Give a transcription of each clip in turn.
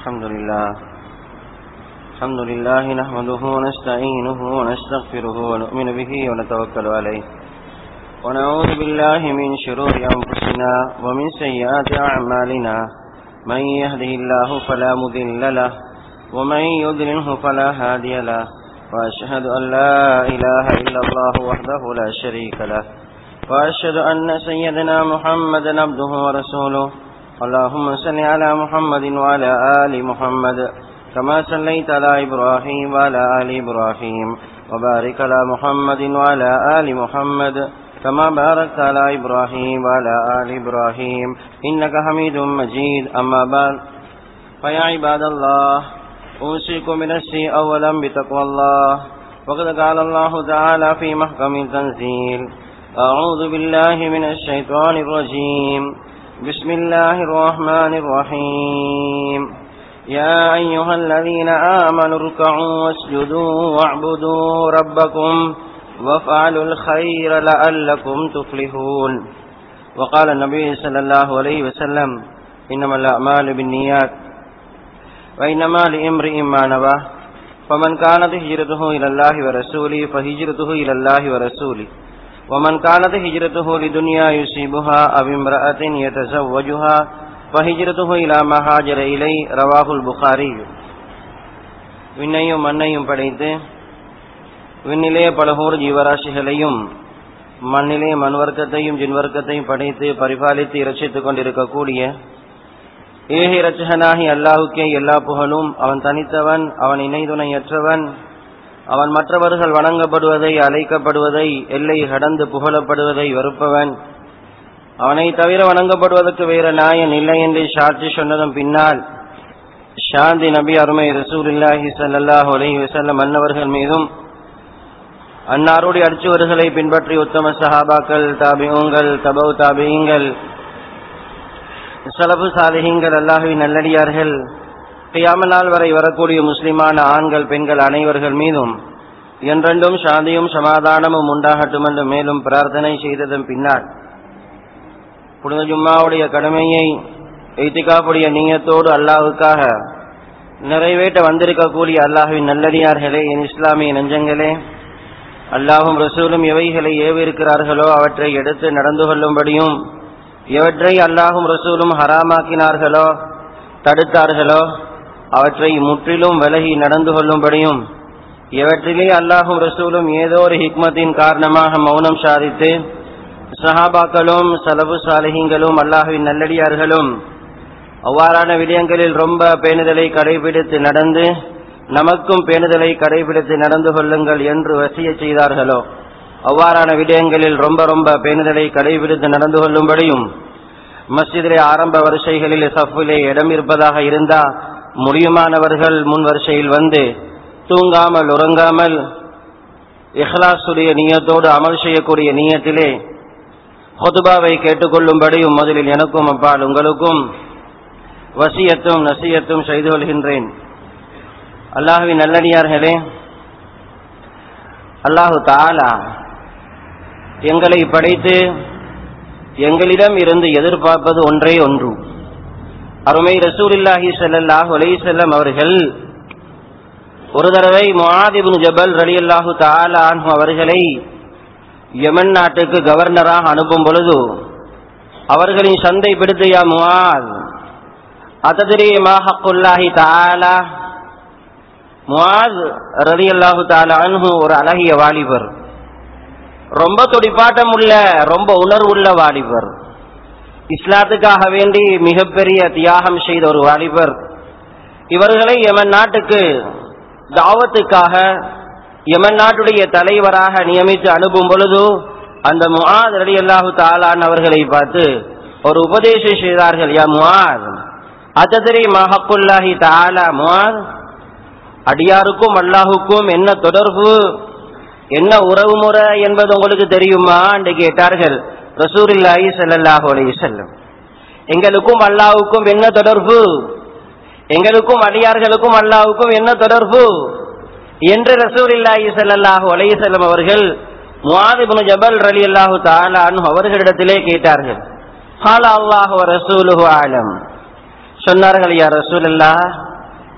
الحمد لله الحمد لله نحمده ونستعينه ونستغفره ونؤمن به ونتوكل عليه ونعوذ بالله من شرور أنفسنا ومن سيئات أعمالنا من يهده الله فلا مذل له ومن يضلله فلا هادي له وأشهد أن لا إله إلا الله وحده لا شريك له وأشهد أن سيدنا محمدا عبده ورسوله اللهم صل على محمد وعلى آل محمد كما صليت على إبراهيم وعلى آل إبراهيم وبارك على محمد وعلى آل محمد كما باركت على إبراهيم وعلى آل إبراهيم إنك حميد مجيد أما بعد فيا عباد الله أوصيكم بنفسي أولا بتقوى الله وقد قال الله تعالى في محكم تنزيل أعوذ بالله من الشيطان الرجيم بسم الله الرحمن الرحيم يا أيها الذين آمنوا اركعوا واسجدوا واعبدوا ربكم وافعلوا الخير لعلكم تفلحون وقال النبي صلى الله عليه وسلم إنما الأعمال بالنيات وإنما لامرئ ما نوى فمن كانت هجرته إلى الله ورسوله فهجرته إلى الله ورسوله ومن كانت هجرته لدنيا يصيبها أو امرأة يتزوجها فهجرته إلى ما هاجر إليه رواه البخاري விண்ணையும் மண்ணையும் படைத்து விண்ணிலே பலகோர் ஜீவராசிகளையும் மண்ணிலே மண்வர்க்கத்தையும் ஜின்வர்க்கத்தையும் படைத்து பரிபாலித்து இரட்சித்துக் கொண்டிருக்கக்கூடிய ஏக இரட்சகனாகி அல்லாஹுக்கே எல்லா புகழும் அவன் தனித்தவன் அவன் இணைதுணையற்றவன் அவன் மற்றவர்கள் வணங்கப்படுவதை அழைக்கப்படுவதை எல்லை கடந்து புகழப்படுவதை வெறுப்பவன் அவனை தவிர வணங்கப்படுவதற்கு வேற நாயன் இல்லை என்று சாட்சி சொன்னதும் பின்னால் ஷாந்தி நபி அருமை ரசூலில்லாஹி சல்லாஹ் அலஹி வசல்லம் அன்னவர்கள் மீதும் அன்னாருடைய அடிச்சுவர்களை பின்பற்றி உத்தம சஹாபாக்கள் தாபியங்கள் தபவ் தாபியங்கள் சலபு சாலிஹிங்கள் அல்லாஹுவின் நல்லடியார்கள் கியாமனால் வரை வரக்கூடிய முஸ்லிமான ஆண்கள் பெண்கள் அனைவர்கள் மீதும் என்றென்றும் சாந்தியும் சமாதானமும் உண்டாகட்டும் என்று மேலும் பிரார்த்தனை செய்ததன் பின்னால் புனித ஜும்மாவுடைய கடமையை எய்திகாப்புடைய நீயத்தோடு அல்லாஹுக்காக நிறைவேற்ற வந்திருக்கக்கூடிய அல்லாஹுவின் நல்லடியார்களே என் இஸ்லாமிய நெஞ்சங்களே அல்லாஹும் ரசூலும் எவைகளை ஏவிருக்கிறார்களோ அவற்றை எடுத்து நடந்து கொள்ளும்படியும் எவற்றை அல்லாஹும் ரசூலும் ஹராமாக்கினார்களோ தடுத்தார்களோ அவற்றை முற்றிலும் விலகி நடந்து கொள்ளும்படியும் எவற்றிலே அல்லாஹும் ரசூலும் ஏதோ ஒரு ஹிக்மத்தின் காரணமாக மௌனம் சாதித்து சஹாபாக்களும் சலபு சாலகிங்களும் அல்லாஹுவின் நல்லடியார்களும் அவ்வாறான விடயங்களில் ரொம்ப பேணுதலை கடைபிடித்து நடந்து நமக்கும் பேணுதலை கடைபிடித்து நடந்து கொள்ளுங்கள் என்று வசிய செய்தார்களோ அவ்வாறான விடயங்களில் ரொம்ப ரொம்ப பேணுதலை கடைபிடித்து நடந்து கொள்ளும்படியும் மஸ்ஜிதிலே ஆரம்ப வரிசைகளில் சஃபிலே இடம் இருப்பதாக இருந்தா முடியுமானவர்கள் முன் வரிசையில் வந்து தூங்காமல் உறங்காமல் இஹ்லாசுடைய நீயத்தோடு அமல் செய்யக்கூடிய நீயத்திலே ஹொதுபாவை கேட்டுக்கொள்ளும்படியும் முதலில் எனக்கும் அப்பால் உங்களுக்கும் வசியத்தும் நசியத்தும் செய்து கொள்கின்றேன் அல்லாஹுவின் நல்லடியார்களே அல்லாஹு தாலா எங்களை படைத்து எங்களிடம் இருந்து எதிர்பார்ப்பது ஒன்றே ஒன்று அருமை ரசூலில்லாஹி சல்லாஹ் அலைசல்லம் அவர்கள் ஒரு தடவை முஆதிபின் ஜபல் ரலி அல்லாஹு தாலான் அவர்களை யமன் நாட்டுக்கு கவர்னராக அனுப்பும் பொழுது அவர்களின் சந்தை பிடித்து யா முவாத் அததிரி மாஹக்குல்லாஹி தாலா முவாத் ரலி அல்லாஹு தாலா அன்ஹு ஒரு அழகிய வாலிபர் ரொம்ப துடிப்பாட்டம் உள்ள ரொம்ப உணர்வுள்ள வாலிபர் இஸ்லாத்துக்காக வேண்டி மிகப்பெரிய தியாகம் செய்த ஒரு வாலிபர் இவர்களை எமன் நாட்டுக்கு தாவத்துக்காக எமன் நாட்டுடைய தலைவராக நியமித்து அனுப்பும் பொழுது அந்த முஆத் ரடி அல்லாஹு தாலான் அவர்களை பார்த்து ஒரு உபதேசம் செய்தார்கள் யா முஆத் அததிரி மஹக்குல்லாஹி தாலா முஆத் அடியாருக்கும் அல்லாஹுக்கும் என்ன தொடர்பு என்ன உறவு முறை என்பது உங்களுக்கு தெரியுமா என்று கேட்டார்கள் ரசூரில்லாஹி சல்லாஹூ அலைஹி செல்லம் எங்களுக்கும் அல்லாஹுக்கும் என்ன தொடர்பு எங்களுக்கும் அடியார்களுக்கும் அல்லாஹுக்கும் என்ன தொடர்பு என்று ரசூலில்லாஹி சல்லாஹூ அலைஹி செல்லம் அவர்கள் முவாதிபுன் ஜபல் ரலி அல்லாஹு தாலான் அவர்களிடத்திலே கேட்டார்கள் ஹால அல்லாஹ் ரசூலுஹு ஆலம் சொன்னார்கள் யா ரசூலல்லா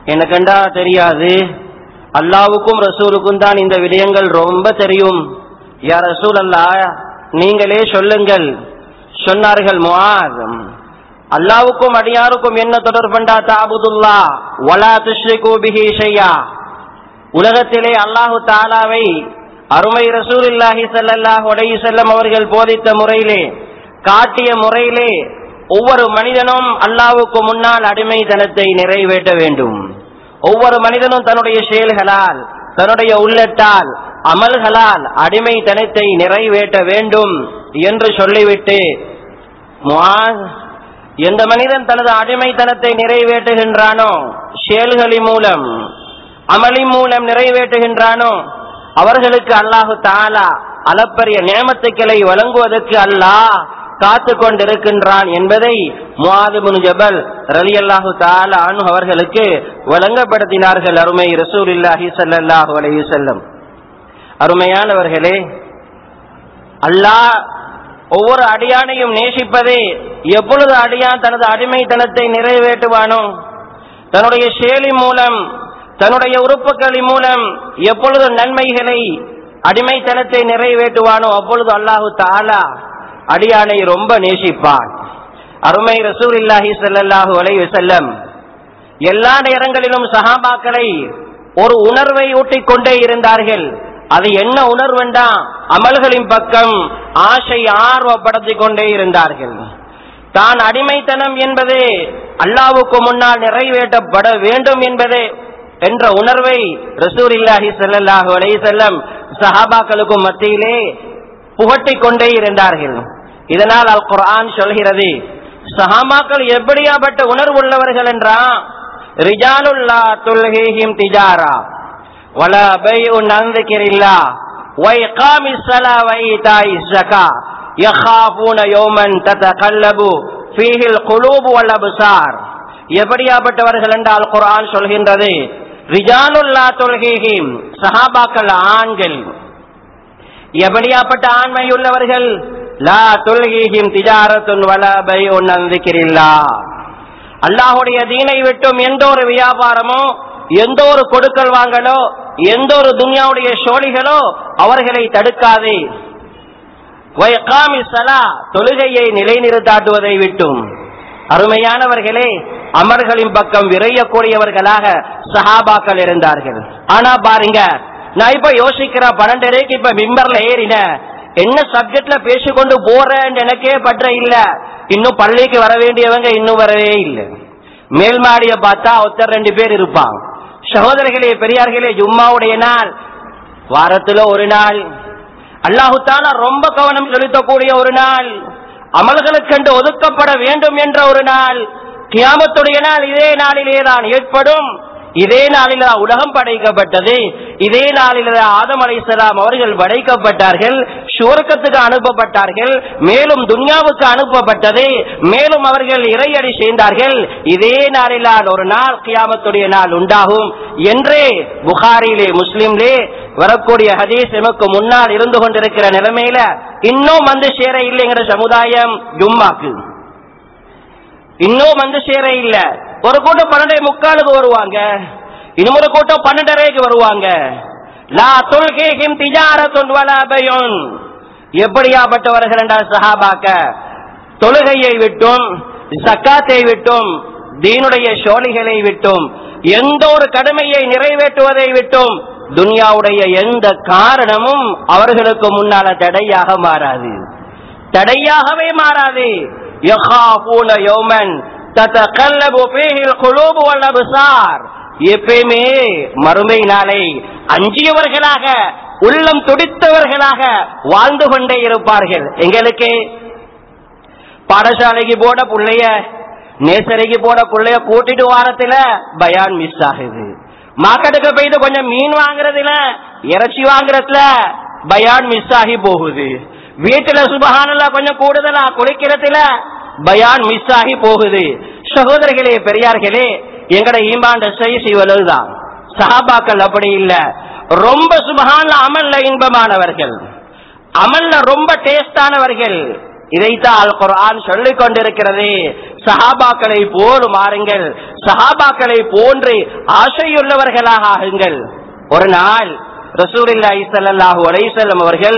எனக்கண்டா தெரியாது அல்லாவுக்கும் ரசூலுக்கும் தான் இந்த விடயங்கள் ரொம்ப தெரியும் யா ரசூல் அல்லா நீங்களே சொல்லுங்கள் சொன்னார்கள் முஆத் அல்லாவுக்கும் அடியாருக்கும் என்ன தொடர்பண்டா தாபுதுல்லா வலா துஷ்ரிகு பிஹி ஷையா உலகத்திலே அல்லாஹு தாலாவை அருமை ரசூலுல்லாஹி ஸல்லல்லாஹு அலைஹி வஸல்லம் அவர்கள் போதித்த முறையிலே காட்டிய முறையிலே ஒவ்வொரு மனிதனும் அல்லாவுக்கு முன்னால் அடிமைத்தனத்தை நிறைவேற்ற வேண்டும் ஒவ்வொரு மனிதனும் தன்னுடைய செயல்களால் தன்னுடைய உள்ளத்தால் அமல்களால் அடிமைத்தனத்தை நிறைவேற்ற வேண்டும் என்று சொல்லிவிட்டு முஆஸ் எந்த மனிதன் தனது அடிமைத்தனத்தை நிறைவேற்றுகின்றானோ செயல்களின் மூலம் அமளின் மூலம் நிறைவேற்றுகின்றானோ அவர்களுக்கு அல்லாஹு தாலா அளப்பரிய நியமத்துக்களை வழங்குவதற்கு அல்லாஹ் காத்து கொண்டிருக்கின்றான் என்பதை முவாதுபுன் ஜபல் ரலி அல்லாஹு தாலா அனு அவர்களுக்கு வழங்கப்படுத்தினார்கள் அருமை ரசூலில்லாஹி ஸல்லல்லாஹு அலைஹி வஸல்லம் அருமையானவர்களே அல்லாஹ் ஒவ்வொரு அடியானையும் நேசிப்பதே எப்பொழுது அடியான் தனது அடிமைத்தனத்தை நிறைவேற்றுவானோ தன்னுடைய செயலின் மூலம் தன்னுடைய உறுப்புகளின் மூலம் எப்பொழுது நன்மைகளை அடிமைத்தனத்தை நிறைவேற்றுவானோ அப்பொழுது அல்லாஹு தாலா அடியானை ரொம்ப நேசிப்பான் அருமை ரசூலில்லாஹி ஸல்லல்லாஹு அலைஹி வஸல்லம் எல்லா நேரங்களிலும் சஹாபாக்களை ஒரு உணர்வை ஊட்டிக் கொண்டே இருந்தார்கள் அது என்ன உணர்வெண்டா அமல்களின் பக்கம் ஆசை ஆர்வப்படுத்திக் கொண்டே இருந்தார்கள் தான் அடிமைத்தனம் என்பது அல்லாவுக்கு முன்னால் நிறைவேற்றப்பட வேண்டும் என்பது என்ற உணர்வை ரசூலில்லாஹி ஸல்லல்லாஹு அலைஹி வஸல்லம் சஹாபாக்களுக்கும் மத்தியிலே புகட்டிக் கொண்டே இருந்தார்கள் இதனால் அல் குர்ஆன் சொல்கிறது சஹாபாக்கள் எப்படியாப்பட்ட உணர்வு உள்ளவர்கள் என்றா ரிஜாலுல்லா துல்ஹீஹிம் திஜாரா ولا بيع عن ذكر الله وإقام الصلاة وإيتاء الزكاة يخافون يوما تتقلب فيه القلوب والأبصار எப்படியாப்பட்டவர்கள் என்றால் குர்ஆன் சொல்கின்றது ரிஜாலுல்லா தொல்கீஹிம் சஹாபாக்கள் ஆண்கள் எப்படியாப்பட்ட ஆண்மையுள்ளவர்கள் லா தொல்கீஹிம் திஜாரத்துன் வல பையுன் அந்திக்கிறில்லா அல்லாஹுடைய தீனை விட்டும் எந்த ஒரு வியாபாரமோ எந்த ஒரு கொடுக்கல் வாங்கலோ எந்த ஒரு துன்யாவுடைய சோழிகளோ அவர்களை தடுக்காதே வயக்காமி சலா தொழுகையை நிலைநிறுத்தாட்டுவதை விட்டும் அருமையானவர்களே அமர்களின் பக்கம் விரையக்கூடியவர்களாக சஹாபாக்கள் இருந்தார்கள் ஆனா பாருங்க நான் இப்ப யோசிக்கிற பன்னெண்டரைக்கு இப்ப மிம்பர்ல ஏறின என்ன சப்ஜெக்ட்ல பேசிக்கொண்டு போறேன்னு எனக்கே பற்ற இல்ல இன்னும் பள்ளிக்கு வர வேண்டியவங்க இன்னும் வரவே இல்லை மேல் மாடிய பார்த்தா ஒருத்தர் ரெண்டு பேர் இருப்பாங்க சகோதரர்களே பெரியார்களே ஜும்மாவுடைய நாள் வாரத்துல ஒரு நாள் அல்லாஹு தாலா ரொம்ப கவனம் செலுத்தக்கூடிய ஒரு நாள் அமல்களுக்கென்று ஒதுக்கப்பட வேண்டும் என்ற ஒரு நாள் கியாமத்துடைய நாள் இதே நாளிலே தான் ஏற்படும் இதே நாளில் உலகம் படைக்கப்பட்டது இதே நாளில் ஆதம் அலைசலாம் அவர்கள் படைக்கப்பட்டார்கள் சுவர்க்கத்துக்கு அனுப்பப்பட்டார்கள் மேலும் துன்யாவுக்கு அனுப்பப்பட்டது மேலும் அவர்கள் இறையடி சேர்ந்தார்கள் இதே நாளிலால் ஒரு நாள் கியாமத்துடைய நாள் உண்டாகும் என்றே புகாரிலே முஸ்லிம்லே வரக்கூடிய ஹதீஸ் எமக்கு முன்னால் இருந்து கொண்டிருக்கிற நிலைமையில இன்னும் வந்து சேர இல்லைங்கிற சமுதாயம் ஜும்மாக்கு இன்னும் வந்து சேர இல்ல ஒரு கூட்டம் பன்னெண்டே முக்காலுக்கு வருவாங்க இன்னொரு கூட்டம் பன்னெண்டரைக்கு வருவாங்க லா தொல்கேஹிம் திஜாரத்துன் வலா பையுன் எப்படியாப்பட்டவர்கள் என்றால் சஹாபாக்க தொழுகையை விட்டும் சக்காத்தை விட்டும் தீனுடைய சோழிகளை விட்டும் எந்த ஒரு கடமையை நிறைவேற்றுவதை விட்டும் துனியாவுடைய எந்த காரணமும் அவர்களுக்கு முன்னால தடையாக மாறாது தடையாகவே மாறாது யகாஃபூன யௌமன் தத்தகல்லபு ஃபீஹில் குலூபு வல் அப்சார் எப்பயுமே மறுமை நாளை அஞ்சியவர்களாக உள்ளம் துடித்தவர்களாக வாழ்ந்து கொண்டே இருப்பார்கள் எங்களுக்கு பாடசாலைக்கு போட புள்ளைய நேசரைக்கு போட புள்ளைய கூட்டிட்டு வாரத்துல பயான் மிஸ் ஆகுது மார்க்கெட்டுக்கு போயிட்டு கொஞ்சம் மீன் வாங்குறதுல இறைச்சி வாங்குறதுல பயான் மிஸ் ஆகி போகுது வீட்டுல சுபகானல கொஞ்சம் கூடுதலா குளிக்கிறதுல பயான் மிஸ் ஆகி போகுது சகோதரர்களே பெரியார்களே எங்கட ஈமாண்ட செய்வதுதான் சஹாபாக்கள் அப்படி இல்ல ரொம்ப சுபகான அமல்ல இன்பமானவர்கள் அமல்ல ரொம்ப டேஸ்டானவர்கள் இதைத்தான் அல் குர்ஆன் சொல்லிக் கொண்டிருக்கிறது சஹாபாக்களை போல் மாறுங்கள் சஹாபாக்களை போன்று ஆசையுள்ளவர்களாக ஆகுங்கள் ஒரு நாள் ரசூலில்லாஹி ஸல்லல்லாஹு அலைஹி வஸல்லம் அவர்கள்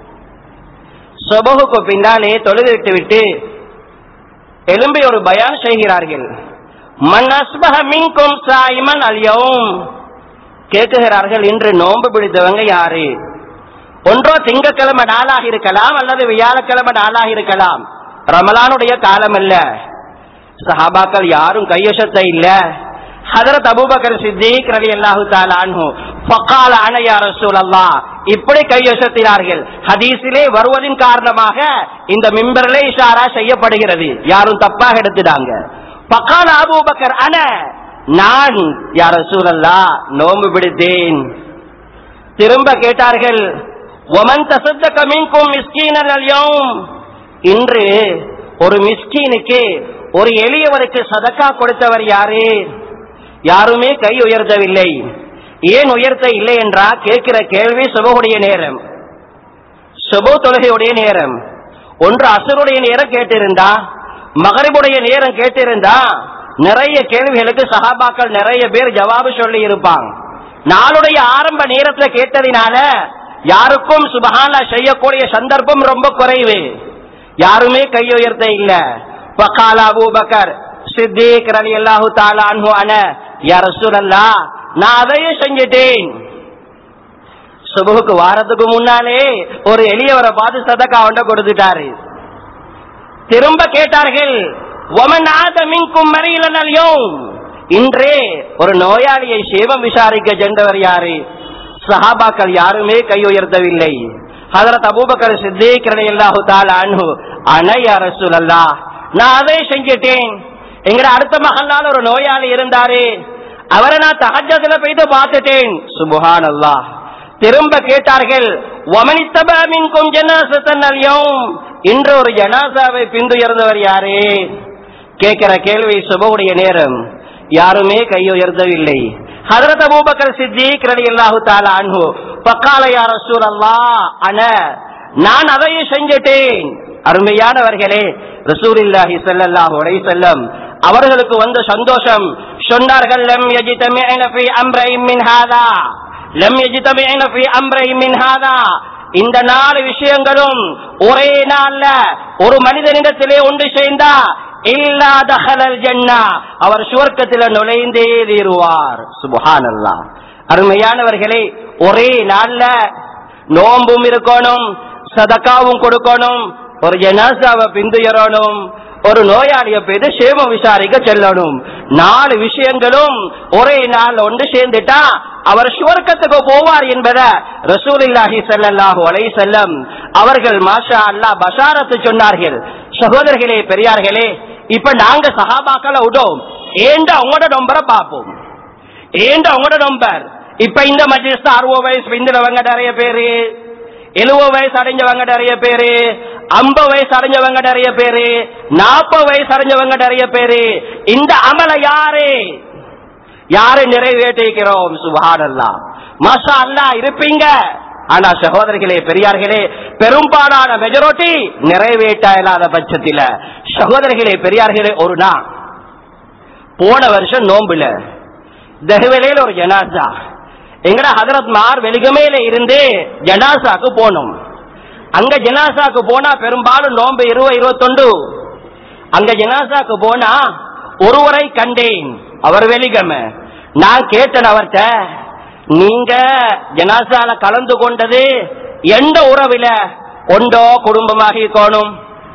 சுபஹுக்கு பின்னாலே தொழுதுவிட்டு விட்டு எலும்பி ஒரு பயான் செய்கிறார்கள் மன் அஸ்பஹ மின்கும் சாயிமன் அல்யவும் கேட்குகிறார்கள் இன்று நோன்பு பிடித்தவங்க யாரு ஒன்றோ திங்கக்கிழமை நாளாக இருக்கலாம் அல்லது வியாழக்கிழமை நாளாக இருக்கலாம் ரமலானுடைய காலம் அல்ல சஹாபாக்கள் யாரும் கையசத்த இல்ல ஹதரத் அபூபக்கர் சித்திக் ரலி அல்லாஹு தாலான்ஹு ஃபக்கால அன யா ரசூலல்லாஹ் இப்படி கையசத்தினார்கள் ஹதீஸிலே வருவதின் காரணமாக இந்த மிம்பரிலே இஷாரா செய்யப்படுகிறது யாரும் தப்பாக எடுத்துட்டாங்க ஃபக்கால அபூபக்கர் அன நான் யா ரசூலல்லாஹ் நோன்பு பிடித்தேன் திரும்ப கேட்டார்கள் ஒமன் தசத்தக மின்கும் மிஸ்கீனல் அல்யௌம் இன்று ஒரு மிஸ்கீனுக்கு ஒரு எளியவருக்கு சதக்கா கொடுத்தவர் யாரு யாருமே கை உயர்த்தவில்லை ஏன் உயர்த்த இல்லை என்றா கேட்கிற கேள்வி சுபகுடைய நேரம் சுபு தொழுகையுடைய நேரம் ஒன்று அசருடைய நேரம் கேட்டிருந்தா மகரிபுடைய நேரம் கேட்டிருந்தா நிறைய கேள்விகளுக்கு சஹாபாக்கள் நிறைய பேர் ஜவாபு சொல்லி இருப்பாங்க நாளுடைய ஆரம்ப நேரத்துல கேட்டதினால யாருக்கும் சுபஹானா செய்யக்கூடிய சந்தர்ப்பம் ரொம்ப குறைவு யாருமே கை உயர்த்த இல்ல வக்கால அபூபக்கர் சித்திக் ரலி அல்லாஹு தாலா அன்ஹு அன யா ரசூலல்லாஹ் நான் அதையே செஞ்சிட்டேன் சுபுக்கு வாரத்துக்கு முன்னாலே ஒரு எளியவரை பார்த்து சதக்கா ஒண்ட கொடுத்துட்டாரு திரும்ப கேட்டார்கள் ஒமன் ஆதமின்கும் மறியலனையும் இன்றே ஒரு நோயாளியை சேவம் விசாரிக்க சென்றவர் யாரு சஹாபாக்கள் யாருமே கை உயர்த்தவில்லை ஹதரத் அபூபக்கர் சித்திக் ரலியல்லாஹு தஆலா அன்ஹு அனைய ரசூலல்லாஹ் நான் அதை செஞ்சிட்டேன் எங்கட அடுத்த மகளால் ஒரு நோயாளி இருந்தாரு அவரை நான் தஹஜ்ஜதுல போயிட்டு பார்த்துட்டேன் சுப்ஹானல்லாஹ் திரும்ப கேட்டார்கள் ஒமனித்தப மின்கும் ஜனாசத்தன் அல்யௌம் இன்று ஒரு ஜனாசாவை பின்துயர்ந்தவர் யாரு கேட்கிற கேள்வி சுபவுடைய நேரம் யாருமே கை உயர்த்தவில்லை ஹதரத் அபூபக்கர் சித்திக் ரலியல்லாஹு தஆலா அன்ஹு ஃபகால யா ரசூலல்லாஹ் அன நான் அதையே செஞ்சிட்டேன் அருமையானவர்களே ரசூலுல்லாஹி ஸல்லல்லாஹு அலைஹி வஸல்லம் அவர்களுக்கு வந்த சந்தோஷம் சொன்னார்கள் லம் யஜ்தமிஅன ஃபீ அம்ரைன் மின் ஹாதா லம் யஜ்தமிஅன ஃபீ அம்ரைன் மின் ஹாதா இந்த நாலு விஷயங்களும் ஒரே நாள்ல ஒரு மனிதனிடத்திலே ஒன்று சேர்ந்தா இல்லா தஹலல் ஜன்னா அவர் சுவர்க்கத்தில் நுழைந்தே தீருவார் சுபஹானல்லாஹ் அருமையானவர்களே ஒரே நாள்ல நோம்பும் இருக்கணும் சதக்காவும் கொடுக்கணும் ஒரு ஜனாசாவை பிந்துயரணும் ஒரு நோயாளிய போய் சேம விசாரிக்க செல்லணும் நாலு விஷயங்களும் ஒரே நாள் ஒன்று சேர்ந்துட்டா அவர் சுவர்க்கத்துக்கு போவார் என்பத ரசூலில்லாஹி ஸல்லல்லாஹு அலைஹி வஸல்லம் அவர்கள் மாஷா அல்லாஹ் பஷாரத்து சொன்னார்கள் சகோதரர்களே பெரியார்களே இப்ப நாங்க சஹாபாக்களை விட்டோம் ஏண்ட உங்களோட நம்பரை பார்ப்போம் ஏண்ட உங்களோட நம்பர் இப்ப இந்த மஜ்லிஸ் அறுபது வயசு பிந்தினவங்க நிறைய பேரு எழுபது வயசு அடைஞ்சவங்க நிறைய பேரு ஐம்பது வயசு அடைஞ்சவங்க நிறைய பேரு நாற்பது வயசு அடைஞ்சவங்க நிறைய பேரு இந்த அமல யாரு யாரை நிறைவேற்றிக்கிறோம் சுபானல்லா மாஷா அல்லா இருப்பீங்க ஆனா சகோதரிகளே பெரியார்களே பெரும்பாலான மெஜாரிட்டி நிறைவேற்ற இல்லாத பட்சத்தில சகோதரிகளே பெரியார்களே ஒரு நாள் போன வருஷம் நோம்புல தஹ்வலையில ஒரு ஜனாசா எங்கட ஹதரத் மார் வெலுகமையில இருந்து ஜனாசாக்கு போனோம் அங்க ஜனாசாக்கு போனா பெரும்பாலும் நோம்பு இருபது இருபத்தொண்டு அங்க ஜனாசாக்கு போனா ஒருவரை கண்டேன் அவர் வெளிகம நான் கேட்டேன் அவர்கிட்ட நீங்க ஜனாசால கலந்து கொண்டது எந்த உறவில ஒண்டோ குடும்பமாக இருக்கணும்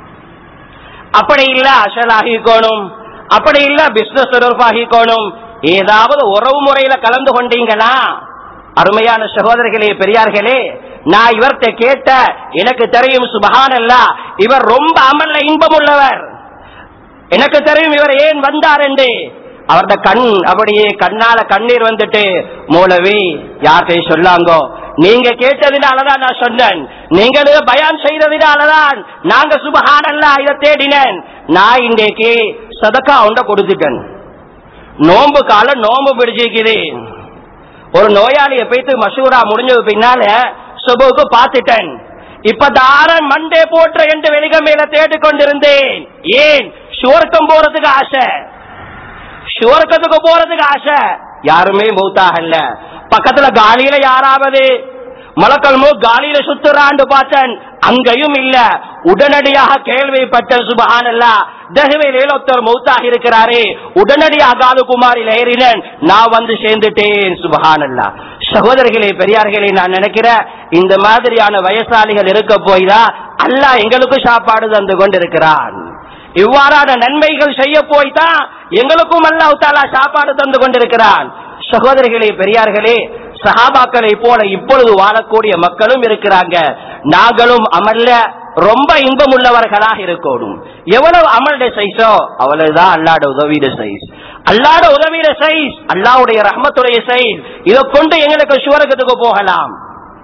அப்படி இல்ல அசலாக இருக்கணும் அப்படி இல்ல பிசினஸ் தொடர்பாக இருக்கணும் ஏதாவது உறவு முறையில கலந்து கொண்டீங்களா அருமையான சகோதரர்களே பெரியார்களே நான் இவர்கிட்ட கேட்ட எனக்கு தெரியும் சுபஹானல்லா இவர் ரொம்ப அமல்ல இன்பம் உள்ளவர் எனக்கு தெரியும் இவர் ஏன் வந்தார் என்று அவர்த கண் அப்படியே கண்ணால கண்ணீர் வந்துட்டு மூலவி யார்கிட்ட சொல்லாங்கோ நீங்க கேட்டதினாலதான் நான் சொன்னேன் நீங்கள் பயான் செய்ததினாலதான் நாங்க சுபஹானல்லா இதை தேடினேன் நான் இன்றைக்கு சதக்கா ஒன்றை கொடுத்துட்டேன் நோம்பு காலம் நோம்பு பிடிச்சிருக்குது ஒரு நோயாளியை போயிட்டு மசூரா முடிஞ்சது பின்னால சுபுக்கு பார்த்துட்டேன் இப்ப தாரன் மண்டே போற்ற என்று வெளிக மேல தேடிக் கொண்டிருந்தேன் ஏன் சுவர்க்கம் போறதுக்கு ஆசை சுவர்க்கத்துக்கு போறதுக்கு ஆசை யாருமே மௌத்தாகல பக்கத்துல காலியில யாராவது மலக்கல்மோ காலியில சுத்துறான்னு பார்த்தேன் அங்கேயும் இல்ல உடனடியாக கேள்விப்பட்ட சுபஹானல்லா தகவையில் ஒருத்தர் மௌத்தாக இருக்கிறாரே உடனடியாக காது குமாரில் ஏறினேன் நான் வந்து சேர்ந்துட்டேன் சுபஹானல்லா சகோதரர்களே பெரியார்களே நான் நினைக்கிறேன் இந்த மாதிரியான வயசாளிகள் இருக்க போய்தான் அல்லாஹ் எங்களுக்கு சாப்பாடு தந்து கொண்டிருக்கிறான் இவ்வாறான நன்மைகள் செய்ய போய்தான் எங்களுக்கும் அல்லாஹ் தாலா சாப்பாடு தந்து கொண்டிருக்கிறான் சகோதரிகளே பெரியார்களே சஹாபாக்களை போல இப்பொழுது வாழக்கூடிய மக்களும் இருக்கிறாங்க நாங்களும் அமல்ல ரொம்ப இன்பம் உள்ளவர்களாக இருக்கணும் எவ்வளவு அமலுடைய சைஸோ அவ்வளவுதான் அல்லாட உதவியிட சைஸ் அல்லாட உதவியிட சைஸ் அல்லாவுடைய ரஹ்மத்துடைய சைஸ் இதை கொண்டு எங்களுக்கு சுவரகத்துக்கு போகலாம்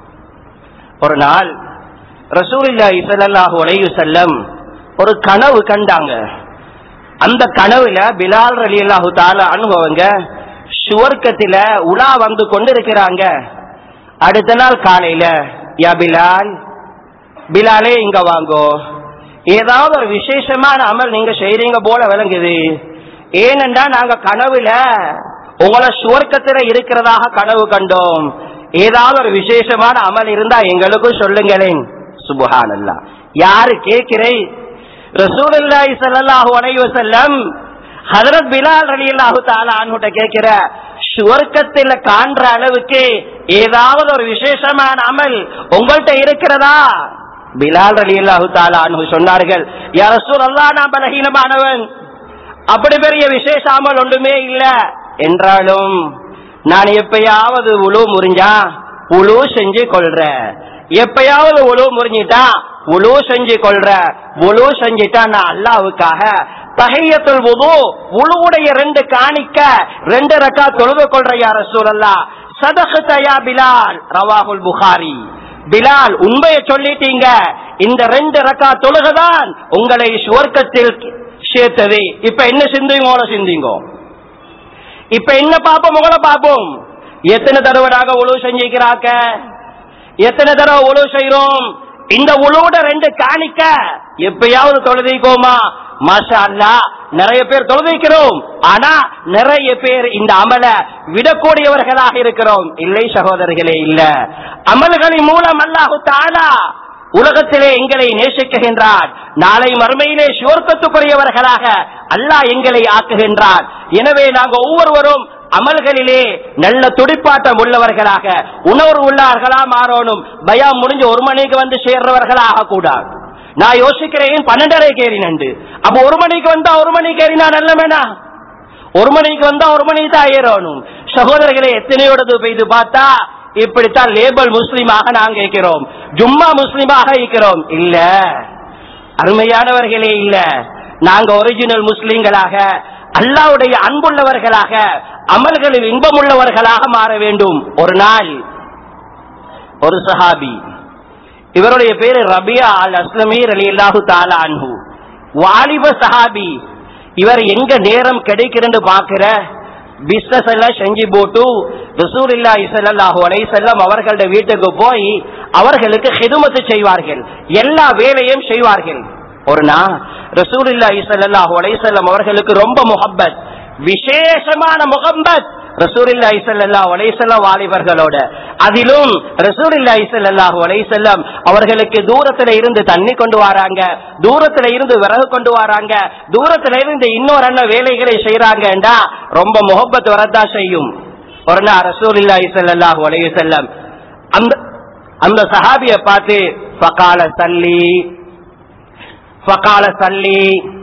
ஒரு நாள் ரசூலில்லாஹி ஸல்லல்லாஹு அலைஹி வஸல்லம் ஒரு கனவு கண்டாங்க அந்த கனவுல பிலால் ரலியல்லாஹு தஆலா அனுபவங்க சுவர்க்கத்தில உலா வந்து கொண்டிருக்கிறாங்க அடுத்த நாள் காலையில யா பிலால் பிலாலே இங்க வாங்கோ ஏதாவது ஒரு விசேஷமான அமல் நீங்க செய்றீங்க போல விளங்குது ஏனென்றா நாங்க கனவுல உங்களை சுவர்க்கத்துல இருக்கிறதாக கனவு கண்டோம் ஏதாவது ஒரு விசேஷமான அமல் இருந்தா எங்களுக்கும் சொல்லுங்களேன் சுபஹானல்லா யாரு கேட்கிறே ரசூலுல்லாஹி ஸல்லல்லாஹு அலைஹி வஸல்லம் ஹஜரத் பிலால் ரலியல்லாஹு தஆலா அன்ஹுட்ட கேட்கிற சுவர்க்கத்துல காண்ற அளவுக்கு ஏதாவது ஒரு விசேஷமான அமல் உங்கள்கிட்ட இருக்கிறதா பிலால் ரலியல்லாஹு தஆலா அன்ஹு சொன்னார்கள் யா ரசூலல்லாஹ் நான் பலஹீனமானவன் அப்படி பெரிய விசேஷ அமல் ஒன்றுமே இல்ல என்றாலும் நான் எப்பயாவது உழு முறிஞ்சா உழு செஞ்சு கொள்றேன் எப்பயாவது உழு முறிஞ்சிட்டா உழு செஞ்சு கொள்ற உழு செஞ்சிட்டா நான் அல்லாவுக்காக தகையத்துல் உது உழுவுடைய ரெண்டு காணிக்க ரெண்டு ரக்கா தொழுது கொள்ற யார சூழல்லா சதகத்தயா பிலால் ரவாகுல் புகாரி பிலால் உண்மையை சொல்லிட்டீங்க இந்த ரெண்டு ரக்கா தொழுகதான் உங்களை சுவர்க்கத்தில் சேர்த்தது இப்ப என்ன சிந்திங்கோட சிந்திங்கோ இப்ப என்ன பாப்போம் உங்களை பாப்போம் எத்தனை தடவைடாக உழவு செஞ்சிக்கிறாக்க எத்தனை தடவை உழவு செய்யறோம் இந்த உழவோட ரெண்டு காணிக்க எப்பயாவது தொழுதிக்கோமா மாஷா அல்லா நிறைய பேர் தொழுதிக்கிறோம் ஆனா நிறைய பேர் இந்த அமல விடக்கூடியவர்களாக இருக்கிறோம் இல்லை சகோதரர்களே இல்ல அமல்களின் மூலம் அல்லாஹு தாலா உலகத்திலே எங்களை நேசிக்குகின்றார் நாளை மறுமையிலே சுவர்க்கத்துக்குரியவர்களாக அல்லாஹ் எங்களை ஆக்குகின்றார் எனவே நாங்கள் ஒவ்வொருவரும் அமல்களிலே நல்ல துடிப்பாட்டம் உள்ளவர்களாக உணர்வு உள்ளவர்களா மாறணும் பயம் முடிஞ்சு ஒரு மணிக்கு வந்து சேர்றவர்களாக கூடாது நான் யோசிக்கிறேன் பன்னெண்டரைக்கு ஏறினண்டு அப்ப ஒரு மணிக்கு வந்தா ஒரு மணிக்கு ஏறினா நல்லமேனா ஒரு மணிக்கு வந்தா ஒரு மணிக்கு தான் ஏறணும் சகோதரர்களை எத்தனையோடது பெய்து பார்த்தா இப்படித்தான் லேபல் முஸ்லீமாக நாங்க இருக்கிறோம் ஜும்மா முஸ்லீமாக இருக்கிறோம் இல்ல அருமையானவர்களே இல்ல நாங்க ஒரிஜினல் முஸ்லீம்களாக அல்லாவுடைய அன்புள்ளவர்களாக அமல்களில் இன்பமுள்ளவர்களாக மாற வேண்டும் ஒரு நாள் ஒரு சஹாபி இவருடைய பேரு ரபியா அல் அஸ்லமீர் அலி அல்லாஹு தாலா அன்ஹு வாலிப சஹாபி இவர் எங்க நேரம் கிடைக்கிறன்னு பாக்குற பிசினஸ் எல்லாம் செஞ்சு போட்டு ரசூல் இல்லா இசல்லாஹு அலைசல்லம் அவர்களுடைய வீட்டுக்கு போய் அவர்களுக்கு ஹிதுமத்து செய்வார்கள் எல்லா வேலையும் செய்வார்கள் ஒரு நாள் ரசூல் இல்லா இசல்லாஹு அலைசல்லம் அவர்களுக்கு ரொம்ப முகப்பத் விசேஷமான முகம்பத் ரசூலில்லா இசல்லா அலைசல்லாம் வாலிபர்களோட அதிலும் ரசூலில்லா இசல்லாஹு அலைசல்லம் அவர்களுக்கு தூரத்துல இருந்து தண்ணி கொண்டு வராங்க தூரத்துல இருந்து விறகு கொண்டு வராங்க தூரத்துல இருந்து இன்னொரு அண்ணன் வேலைகளை செய்யறாங்கடா ரொம்ப முகப்பத் வரதான் செய்யும் ஒரு நாள் ரசூலில்லா இசல்லாஹு அலைசல்லம் அந்த அந்த சஹாபிய பார்த்து ஃபகால சல்லி ஃபகால சல்லி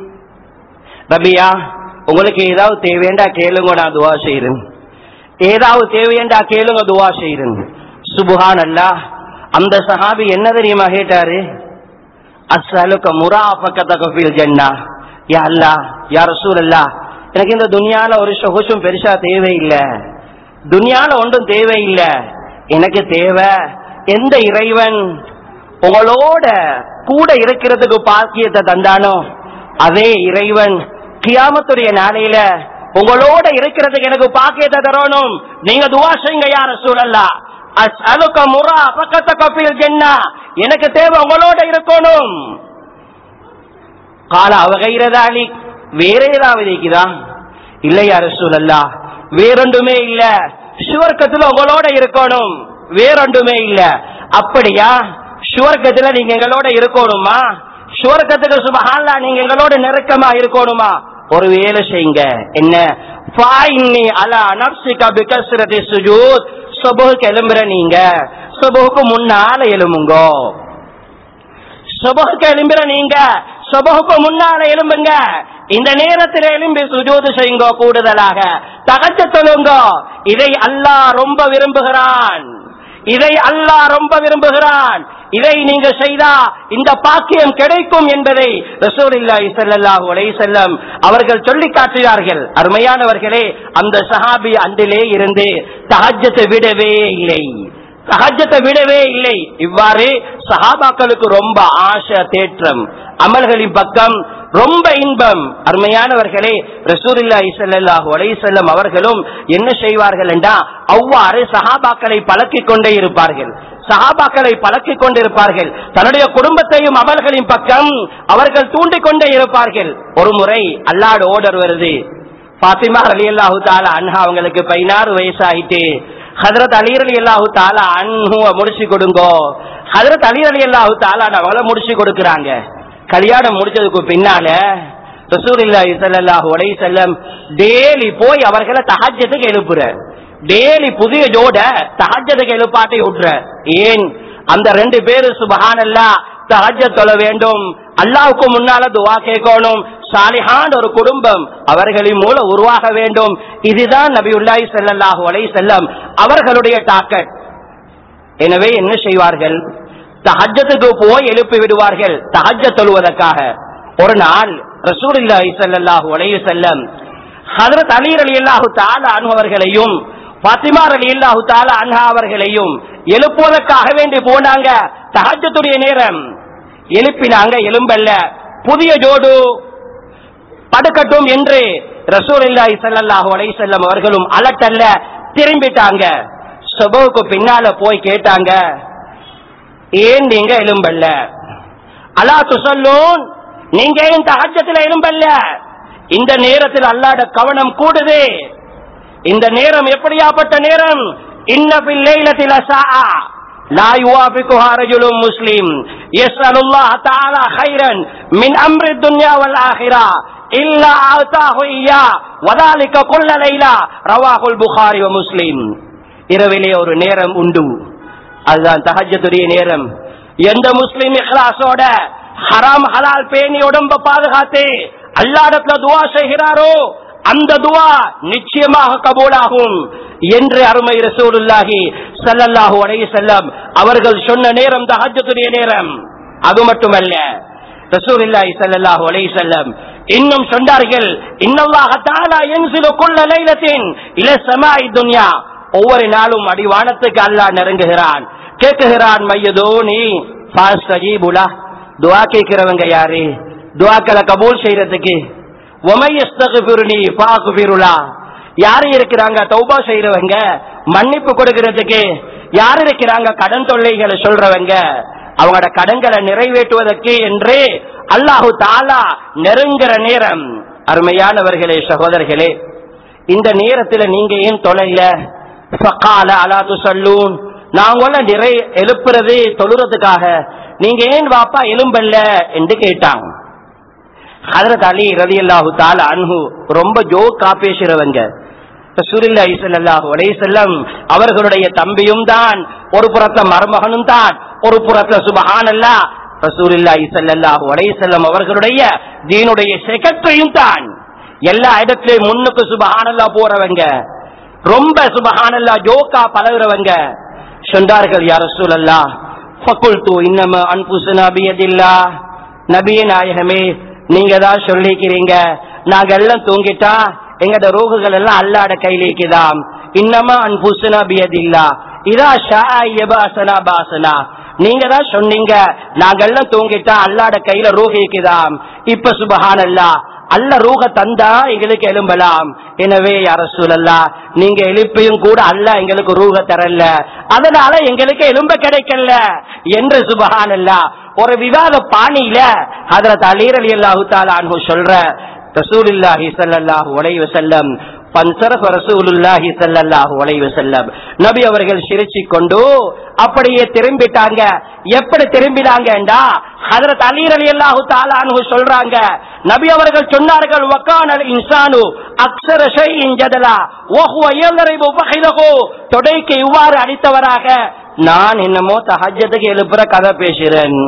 ரபியா உங்களுக்கு ஏதாவது தேவையண்டா கேளுங்க நான் துவா செய்யறேன் ஏதாவது தேவையண்டா கேளுங்க துவா செய்யறேன் சுபுஹான் அல்லா அந்த சஹாபி என்ன தெரியுமா கேட்டாரு அஸ்ஸலுக்க முராஃபகதக ஃபில் ஜன்னா யா அல்லா யா ரசூல் அல்லா எனக்கு இந்த துனியால ஒரு சொகுசும் பெருசா தேவையில்லை துனியால ஒன்றும் தேவையில்லை எனக்கு தேவை எந்த இறைவன் உங்களோட கூட இருக்கிறதுக்கு பாக்கியத்தை தந்தானோ அதே இறைவன் கியாமத்துடைய நாளையில உங்களோட இருக்கிறதுக்கு எனக்கு பாக்கியத்தை தரணும் நீங்க துவா செய்யுங்க யார சூழல்லா அஸ்அலுக முராஃபகதக ஃபில் ஜன்னah எனக்கு தேவை உங்களோட இருக்கணும் கால அவகைரதாலி வேற ஏதாவது இருக்குதா இல்லையா ரசூலல்லா வேறொன்றுமே இல்ல சுவர்க்கத்துல உங்களோட இருக்கணும் வேறொன்றுமே இல்ல அப்படியா சுவர்க்கத்துல நீங்க எங்களோட இருக்கணுமா சுவர்க்கத்துக்கு சுபஹான்லா நீங்க எங்களோட நெருக்கமா இருக்கணுமா ஒரு வேலை செய்யுங்க என்ன ஃபாயின்னி அலா நப்சிக பிகஸ்ரதி சுஜூத் சுபஹுக்கு எழும்புற நீங்க சுபஹுக்கு முன்னால எழும்புங்கோ சுபஹுக்கு எழும்புற நீங்க சுபஹுக்கு முன்னால எழும்புங்க இந்த நேரத்தில் எழும்பி சுஜூது செய்யுங்க கூடுதலாக தகச்ச தொழுங்க இதை அல்லாஹ் ரொம்ப விரும்புகிறான் இதை அல்லாஹ் ரொம்ப விரும்புகிறான் இதை நீங்க செய்தா இந்த பாக்கியம் கிடைக்கும் என்பதை ரசூலில்லாஹி ஸல்லல்லாஹு அலைஹி வஸல்லம் அவர்கள் சொல்லி காட்டுகிறார்கள் அருமையானவர்களே அந்த சஹாபி அன்றிலே இருந்து தஹஜ்ஜத்தை விடவே இல்லை சஹஜத்தை விடவே இல்லை இவ்வாறு சஹாபாக்களுக்கு ரொம்ப ஆசை தேற்றம் அமல்களின் பக்கம் ரொம்ப இன்பம் அருமையானவர்களே ரசூலில்லாஹி ஸல்லல்லாஹு அலைஹி வஸல்லம் அவர்களும் என்ன செய்வார்கள் என்றா அவ்வாறு சஹாபாக்களை பழக்கிக் கொண்டே இருப்பார்கள் சஹாபாக்களை பழக்கிக் கொண்டிருப்பார்கள் தன்னுடைய குடும்பத்தையும் அமல்களின் பக்கம் அவர்கள் தூண்டிக் கொண்டே இருப்பார்கள் ஒரு முறை அல்லாடு ஓடர் வருது பாத்திமா அலி அல்லாஹு தாலா அன்ஹா அவங்களுக்கு பதினாறு வயசாயிட்டு ஹதரத் அலி அலி அல்லாஹு தாலா அன்ஹுவ முடிச்சு கொடுங்கோ ஹதரத் அலி அலி அல்லாஹு தாலா அவங்கள முடிச்சு கொடுக்கறாங்க கல்யாணம் முடிச்சதுக்கு பின்னால ரசூலுல்லாஹி ஸல்லல்லாஹு அலைஹி வஸல்லம் டெய்லி போய் அவர்களை தஹஜ்ஜத்துக்கு எழுப்புற டெய்லி புதிய ஜோட தஹஜ்ஜத்துக்கு எழுப்பாட்டி விட்டுற ஏன் அந்த ரெண்டு பேரு சுபஹானல்லா தஹஜ்ஜத் தொழ வேண்டும் அல்லாஹ்வுக்கு முன்னால துவா கேட்கணும் சாலிஹான் ஒரு குடும்பம் அவர்களின் மூலம் உருவாக வேண்டும் இதுதான் நபியுல்லாஹி ஸல்லல்லாஹு அலைஹி வஸல்லம் அவர்களுடைய டாக்கெட் எனவே என்ன செய்வார்கள் தஹஜத்துக்கு போய் எழுப்பி விடுவார்கள் தஹஜ தொழுவதற்காக ஒரு நாள் ரசூலுல்லாஹி ஸல்லல்லாஹு அலைஹி வஸல்லம் ஹஜரத் அலி ரலியல்லாஹு தஆலா அன்ஹு அவர்களையும் ஃபாத்திமா ரலியல்லாஹு தஆலா அன்ஹா அவர்களையும் எழுப்புவதற்காக வேண்டி போனாங்க தஹஜ்ஜத்துடைய நேரம் எழுப்பினாங்க எலும்பல்ல புதிய ஜோடு படுக்கட்டும் என்று ரசூலுல்லாஹி ஸல்லல்லாஹு அலைஹி வஸல்லம் அவர்களும் அலட்டல்ல திரும்பிட்டாங்க சுபவுக்கு பின்னால போய் கேட்டாங்க ஏன் நீங்க எலும்பல்ல அலா துசல்லூன் நீங்க ஏன் தஹஜத்துல எலும்பல்ல இந்த நேரத்தில் அல்லாட கவனம் கூடுது இந்த நேரம் எப்படியாப்பட்ட நேரம் இன்ன பில் லைலத்தில் அஸாஆ لا يوافقها رجل مسلم يسأل الله تعالى خيرا من أمر الدنيا والآخرة إلا أعطاه إياه وذلك كل ليلة رواه البخاري ومسلم இரவிலே ஒரு நேரம் உண்டு அதுதான் தஹஜத்துடைய நேரம் எந்த முஸ்லிம் இஹ்லாஸோட ஹராம் ஹலால் பேணி உடம்ப பாதுகாத்து அல்லாடத்துல துவா செய்கிறாரோ அந்த துவா நிச்சயமாக கபூலாகும் என்று அருமை ரசூலுல்லாஹி ஸல்லல்லாஹு அலைஹி வஸல்லம் அவர்கள் சொன்ன நேரம் தஹஜ்ஜத்துடைய நேரம் அது மட்டுமல்ல ரசூலுல்லாஹி ஸல்லல்லாஹு அலைஹி வஸல்லம் இன்னும் சொன்னார்கள் இன்னல்லாஹ தஆலா யன்சிலு குல்ல லைலத்தின் இல ஸமாஇ துன்யா ஒவ்வொரு நாளும் அடிவானத்துக்கு அல்லாஹ் நெருங்குகிறான் கேட்குகிறான் மையதோனி ஃபாஸ்தஜீபுலா துஆ கேட்கிறவங்க யாரு துஆக்களை கபூல் செய்யறதுக்கு ஒமையஸ்தகுபிருனி பாகுபிருலா யாரு இருக்கிறாங்க தௌபா செய்யறவங்க மன்னிப்பு கொடுக்கறதுக்கு யார் இருக்கிறாங்க கடன் தொல்லைகளை சொல்றவங்க அவங்களோட கடன்களை நிறைவேற்றுவதற்கு என்று அல்லாஹு தாலா நெருங்குற நேரம் அருமையானவர்களே சகோதரர்களே இந்த நேரத்துல நீங்க ஏன் தொலைல ஃபகால அலா துசல்லூன் நாங்கள நிறை எழுப்புறது தொழுறதுக்காக நீங்க ஏன் வாப்பா எலும்பல்ல என்று கேட்டாங்க ஹதரத் அலி ரதி அல்லாஹு தால அன்ஹு ரொம்ப ஜோக்கா பேசுறவங்க ரசூலுல்லாஹி ஸல்லல்லாஹு அலைஹி வஸல்லம் அவர்களுடைய தம்பியும் தான் ஒரு புறத்துல மருமகனும் தான் ஒரு புறத்துல சுபஹானல்லாஹ் ரசூலுல்லாஹி ஸல்லல்லாஹு அலைஹி வஸல்லம் அவர்களுடைய தீனுடைய செக்ரட்டரியும் தான் எல்லா இடத்துலயும் முன்னுக்கு சுபஹானல்லாஹ் போறவங்க ரொம்ப சுபஹானல்லாஹ் ஜோக்கா பழகுறவங்க சொன்னார்கள் யா ரசூலல்லாஹ் ஃபகுல்து இன்னமா அன்புசுனா பியதில்லாஹ் நபியே நாயகமே நீங்க தான் சொல்லிக்கிறீங்க நாங்க எல்லாம் தூங்கிட்டா எங்கட ரோகுகள் எல்லாம் அல்லாட கையில இருக்குதாம் இன்னமா அன்புசுனா பியதில்லா இதா ஷா யபாசனா பாசனா நீங்க தான் சொன்னீங்க நாங்க எல்லாம் தூங்கிட்டா அல்லாட கையில ரோகு இருக்குதாம் இப்ப சுபஹானல்லா அல்ல ரூக தந்தா எங்களுக்கு எழும்பலாம் எனவே யார சூழல்லா நீங்க எழுப்பியும் கூட அல்ல எங்களுக்கு ரூக தரல அதனால எங்களுக்கு எலும்ப கிடைக்கல என்று சுபஹானல்லா ஒரு விவாத பாணியில ஹதரத் அலீர் அலி அல்லாஹு தாலு சொல்ற ரசூலுல்லாஹி ஸல்லல்லாஹு அலைஹி வஸல்லம் பன்சரஃப ரசூலுல்லாஹி ஸல்லல்லாஹு அலைஹி வஸல்லம் நபி அவர்கள் சிரிச்சு கொண்டு அப்படியே திரும்பிட்டாங்க எப்படி திரும்பினாங்கடா ஹஜரத் அலி ரலியல்லாஹு தஆலா அன்ஹு சொல்றாங்க நபி அவர்கள் சொன்னார்கள் வக்கானல் இன்சானு அக்ஸர ஷைஇன் ஜதலா வ ஹுவ யல்ரிபு பஹிலஹு தொடைக்கு இவ்வாறு அடித்தவராக நான் என்னமோ தஹஜ்ஜத்துக்கு எழுப்புற கதை பேசுறேன்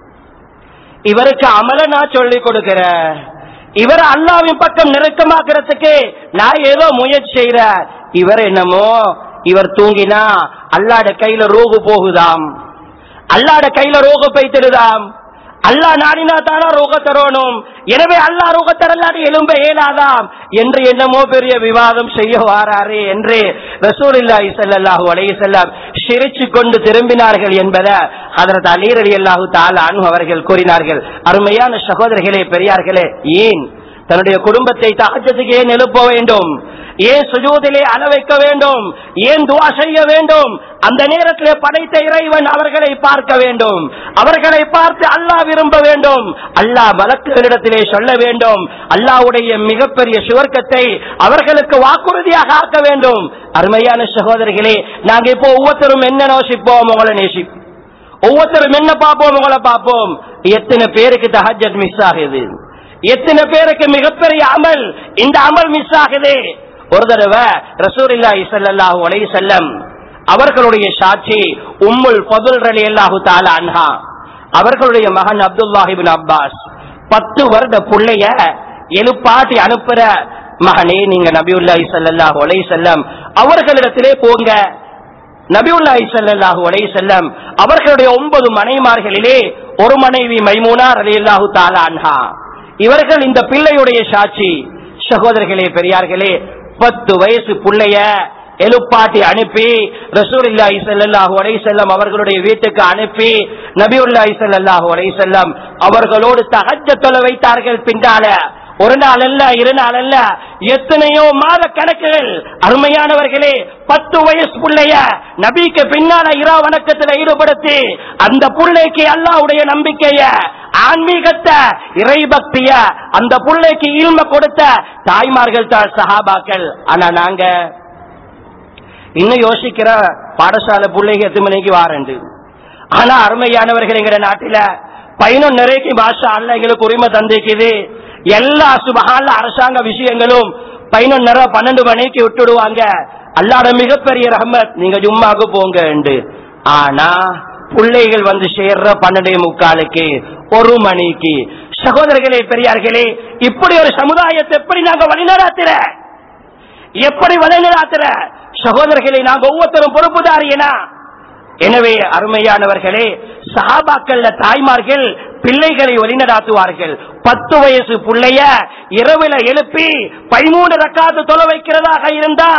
இவருக்கு அமல நான் சொல்லிக் கொடுக்கிறேன் இவர் அல்லாவின் பக்கம் நெருக்கமாக்குறதுக்கு நான் ஏதோ முயற்சி செய்யற இவர் என்னமோ இவர் தூங்கினா அல்லாட கையில ரோகு போகுதாம் அல்லாட கையில ரோகு பைத்திருதாம் அல்லா நாடினா தானா ரோக தரணும் எனவே அல்லா ரோக தரலாடி எலும்ப இயலாதாம் என்று என்னமோ பெரிய விவாதம் செய்ய வாராரே என்று ரசூலில்லாஹி ஸல்லல்லாஹு அலைஹி வஸல்லம் சிரிச்சு கொண்டு திரும்பினார்கள் என்பதை ஹதரத் அலி ரலியல்லாஹு தஆலா அன்ஹு அவர்கள் கூறினார்கள் அருமையான சகோதரர்களே பெரியார்களே ஏன் தன்னுடைய குடும்பத்தை தகஜத்துக்கு ஏன் எழுப்ப வேண்டும் ஏன் சுஜூதிலே அள வைக்க வேண்டும் ஏன் துவா செய்ய வேண்டும் அந்த நேரத்திலே படைத்த இறைவன் அவர்களை பார்க்க வேண்டும் அவர்களை பார்த்து அல்லாஹ் விரும்ப வேண்டும் அல்லாஹ் வழக்குகளிடத்திலே சொல்ல வேண்டும் அல்லாஹ்வுடைய மிகப்பெரிய சுவர்க்கத்தை அவர்களுக்கு வாக்குறுதியாக ஆக்க வேண்டும் அருமையான சகோதரிகளே நாங்க இப்போ ஒவ்வொருத்தரும் என்ன யோசிப்போம் உங்களை நேசிப்போம் ஒவ்வொருத்தரும் என்ன பார்ப்போம் உங்களை பார்ப்போம் எத்தனை பேருக்கு தஹஜத் மிஸ் ஆகுது எத்தனை பேருக்கு மிகப்பெரிய அமல் இந்த அமல் மிஸ் ஆகுது ஒரு தடவை ரசூலில்லாஹி ஸல்லல்லாஹு அலைஹி வஸல்லம் அவர்களுடைய சாட்சி உம்முல் ஃபதுல் ரலியல்லாஹு தஆலா அன்ஹா அவர்களுடைய மகன் அப்துல்லாஹ் இப்னு அப்பாஸ் பத்து வருட புள்ளைய எழுப்பாட்டி அனுப்புற மகனே நீங்க நபியுல்லாஹி ஸல்லல்லாஹு அலைஹி வஸல்லம் அவர்களிடத்திலே போங்க நபியுல்லாஹி ஸல்லல்லாஹு அலைஹி வஸல்லம் அவர்களுடைய ஒன்பது மனைமார்களிலே ஒரு மனைவி மைமூனா ரலியல்லாஹு தஆலா அன்ஹா இவர்கள் இந்த பிள்ளையுடைய சாட்சி சகோதரர்களே பெரியார்களே பத்து வயசு புள்ளைய எழுப்பாட்டி அனுப்பி ரசூலுல்லாஹி ஸல்லல்லாஹு அலைஹி வஸல்லம் அவர்களுடைய வீட்டுக்கு அனுப்பி நபியுல்லாஹி ஸல்லல்லாஹு அலைஹி வஸல்லம் அவர்களோடு தஹஜ்ஜத் தொழ வைத்தார்கள் பின்னால ஒரு நாள் அல்ல இரு நாள் அல்ல எத்தனையோ மாத கணக்குகள் அருமையானவர்களே பத்து வயசு புள்ளைய நபிக்கு பின்னால இரா வணக்கத்துல ஈடுபடுத்தி அந்த புள்ளைக்கு அல்லாவுடைய நம்பிக்கைய ஆன்மீகத்தை இறைபக்திய அந்த புள்ளைக்கு ஈழ்மை கொடுத்த தாய்மார்கள் தான் சஹாபாக்கள் ஆனா நாங்க இன்னும் யோசிக்கிற பாடசாலை பிள்ளைங்க எத்து மணிக்கு வாரண்டு ஆனா அருமையானவர்கள் எங்க நாட்டில பதினொன்னு நிறைக்கு பாஷா அல்ல எங்களுக்கு உரிமை தந்திக்குது எல்லா சுபகால அரசாங்க விஷயங்களும் பதினொன்னரை பன்னெண்டு மணிக்கு விட்டுடுவாங்க அல்லாட மிகப்பெரிய ரஹமத் நீங்க ஜும்மாக்கு போங்க ஆனா பிள்ளைகள் வந்து சேர்ற பன்னெண்டே முக்காலுக்கு ஒரு மணிக்கு சகோதரர்களே பெரியார்களே இப்படி ஒரு சமுதாயத்தை எப்படி நாங்க வழிநடாத்துற எப்படி வழிநடாத்துற சகோதரர்களை நாங்க ஒவ்வொருத்தரும் பொறுப்புதாரியனா எனவே அருமையானவர்களே சஹாபாக்கள்ல தாய்மார்கள் பிள்ளைகளை வழிநடாத்துவார்கள் பத்து வயசு பிள்ளைய இரவுல எழுப்பி பதிமூணு ரக்காத்து தொலை வைக்கிறதாக இருந்தா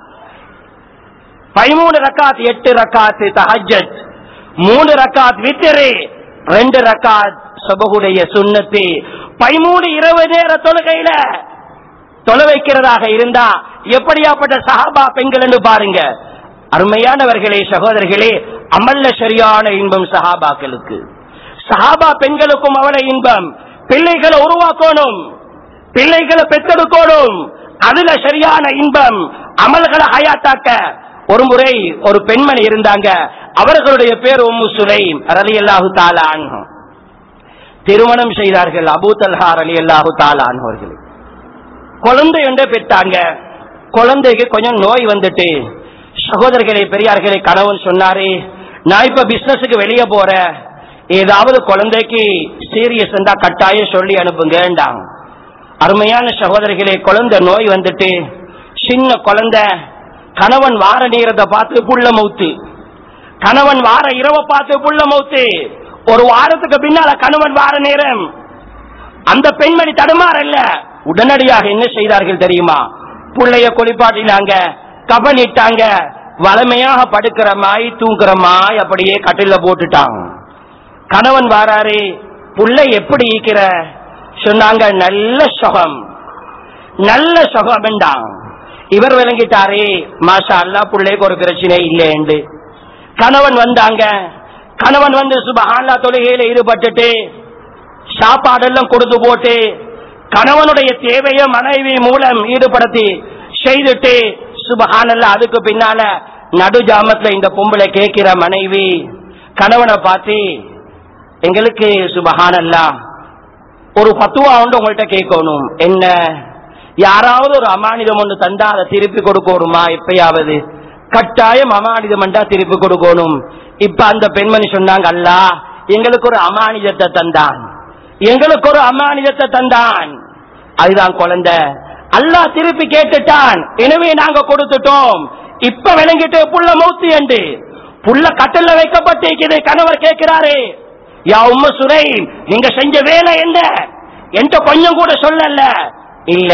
பதிமூணு ரக்காத் எட்டு ரக்காத்து தஹஜத் மூணு ரக்காத் வித்திரு ரெண்டு ரக்காத் சபகுடைய சுண்ணத்து பதிமூணு இரவு நேர தொழுகையில தொலை வைக்கிறதாக இருந்தா எப்படியாப்பட்ட சஹாபா பெண்கள் என்று பாருங்க அருமையானவர்களே சகோதரர்களே அமல்ல சரியான இன்பம் சஹாபாக்களுக்கு சஹாபா பெண்களுக்கும் அவளை இன்பம் பிள்ளைகளை உருவாக்கணும் பிள்ளைகளை பெற்றெடுக்கணும் அதுல சரியான இன்பம் அமல்களை ஹயாத்தாக்க ஒரு முறை ஒரு பெண்மணி இருந்தாங்க அவர்களுடைய பேர் உம்மு சுலைம் ரலி அல்லாஹு தாலான் திருமணம் செய்தார்கள் அபூ தல்ஹா அலி அல்லாஹு தாலான் அவர்கள் குழந்தை ஒன்றை பெற்றாங்க குழந்தைக்கு கொஞ்சம் நோய் வந்துட்டு சகோதரர்களே பெரியார்களே கணவன் சொன்னாரு நான் இப்ப பிசினஸுக்கு வெளியே போறேன் ஏதாவது குழந்தைக்கு சீரியஸ் இருந்தா கட்டாயம் சொல்லி அனுப்புங்கண்டாங்க அருமையான சகோதரிகளே குழந்தை நோய் வந்துட்டு சின்ன குழந்தை கணவன் வார நேரத்தை பார்த்து புள்ள மவுத்து கணவன் வார இரவை பார்த்து புள்ள மவுத்து ஒரு வாரத்துக்கு பின்னால கணவன் வார நேரம் அந்த பெண்மணி தடுமாறல்ல உடனடியாக என்ன செய்தார்கள் தெரியுமா புள்ளைய குளிப்பாட்டினாங்க கபனிட்டாங்க வளமையாக படுக்கிற மாய் தூங்குற மாய் அப்படியே கட்டில போட்டுட்டாங்க கணவன் வாராரு புள்ளை எப்படி ஈக்கிற சொன்னாங்க நல்ல சுகம் நல்ல சுகம் வேண்டாம் இவர் விளங்கிட்டாரே மாஷா அல்லா பிள்ளைக்கு ஒரு பிரச்சனை இல்லைன்னு கணவன் வந்தாங்க கணவன் வந்து சுபஹான்லா தொழுகையில ஈடுபட்டுட்டு சாப்பாடெல்லாம் கொடுத்து போட்டு கணவனுடைய தேவையை மனைவி மூலம் ஈடுபடுத்தி செய்துட்டு சுபஹானல்லா அதுக்கு பின்னால நடு ஜாமத்துல இந்த பொம்பளை கேட்கிற மனைவி கணவனை பார்த்து எங்களுக்கு சுபஹானல்லா ஒரு பத்துவா ஒன்று உங்கள்கிட்ட கேட்கணும் என்ன யாராவது ஒரு அமானிதம் ஒன்று தந்தா அதை திருப்பி கொடுக்கணுமா எப்பயாவது கட்டாயம் அமானிதம் என்றா திருப்பி கொடுக்கணும் இப்ப அந்த பெண்மணி சொன்னாங்க அல்லா எங்களுக்கு ஒரு அமானிதத்தை தந்தான் எங்களுக்கு ஒரு அமானிதத்தை தந்தான் அதுதான் குழந்தை அல்லாஹ் திருப்பி கேட்டுட்டான் எனவே நாங்க கொடுத்துட்டோம் இப்ப விளங்கிட்டு புள்ள மௌத்து என்று புள்ள கட்டல்ல வைக்கப்பட்டிருக்குது கணவர் கேட்கிறாரு யா உம்ம சுரை நீங்க செஞ்ச வேலை என்ன என்கிட்ட கொஞ்சம் கூட சொல்லல இல்ல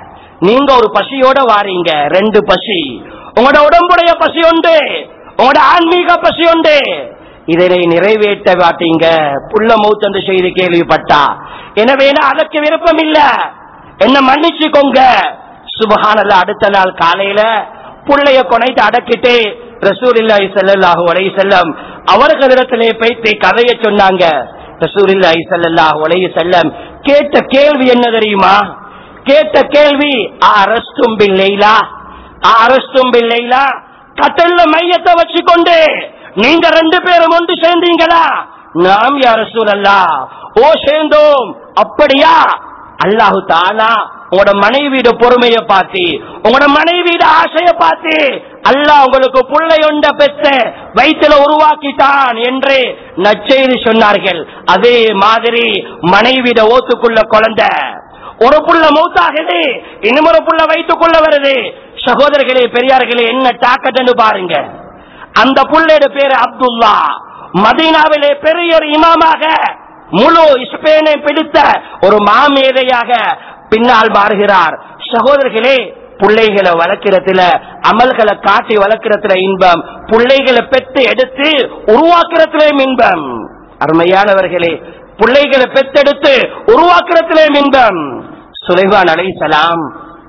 நீங்க ஒரு பசியோட வாரீங்க ரெண்டு பசி உங்களோட உடம்புடைய பசி உண்டு உங்களோட ஆன்மீக பசி உண்டு இதனை நிறைவேற்ற மாட்டீங்க புள்ள மௌத்தந்து செய்தி கேள்விப்பட்டா எனவே நான் அதற்கு விருப்பம் இல்ல என்ன மன்னிச்சுக்கோங்க சுபஹானல்ல அடுத்த நாள் காலையில புள்ளைய கொனைத்து அடக்கிட்டு ரசூலில்லாஹி ஸல்லல்லாஹு அலைஹி வஸல்லம் அவர்களிடத்திலே போய்த்து கதையை சொன்னாங்க ரசூலில்லாஹி ஸல்லல்லாஹு அலைஹி வஸல்லம் கேட்ட கேள்வி என்ன தெரியுமா கேட்ட கேள்வி அரஸ்தும் பில்லைலா அரஸ்தும் பில்லைலா கட்டல்ல மையத்தை வச்சுக்கொண்டு நீங்க ரெண்டு பேரும் ஒன்று சேர்ந்தீங்களா நாம் யார் ரசூலல்லா ஓ சேர்ந்தோம் அப்படியா அல்லாஹு தானா உங்களோட மனைவியோட பொறுமைய பார்த்து உங்களோட மனைவியோட ஆசைய பார்த்து அல்லாஹ் உங்களுக்கு புள்ளையொண்ட பெற்ற வயிற்றுல உருவாக்கிட்டான் என்று நச்செய்தி சொன்னார்கள் அதே மாதிரி மனைவியோட ஓத்துக்குள்ள குழந்தை ஒரு புள்ள மௌத்தாகுது இன்னும் ஒரு புள்ள வயிற்றுக்குள்ள வருது சகோதரர்களே பெரியார்களே என்ன டாக்கட்டுன்னு பாருங்க அந்த புள்ளையோட பேரு அப்துல்லா மதீனாவிலே பெரிய ஒரு இமாமாக முழு ஸ்பெயினை பிடித்த ஒரு மாமேதையாக பின்னால் மாறுகிறார் சகோதரர்களே பிள்ளைகளை வளர்க்கிறதுல அமல்களை காட்டி வளர்க்கிறதுல இன்பம் பிள்ளைகளை பெற்று எடுத்து உருவாக்குறதுலயும் இன்பம் அருமையானவர்களே பிள்ளைகளை பெத்தெடுத்து உருவாக்குறதுலயும் இன்பம் சுலைவான் அலைசலாம்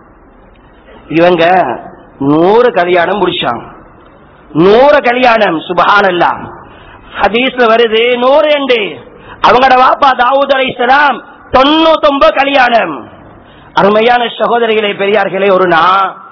இவங்க நூறு கல்யாணம் முடிச்சாங்க நூறு கல்யாணம் சுபஹானல்லா ஹதீஸ்ல வருது நூறு என்று அவங்களோட வாப்பா தாவூத் அலைசலாம் தொண்ணூத்தொன்பது கல்யாணம் அருமையான சகோதரிகளே பெரியார்களே ஒரு நா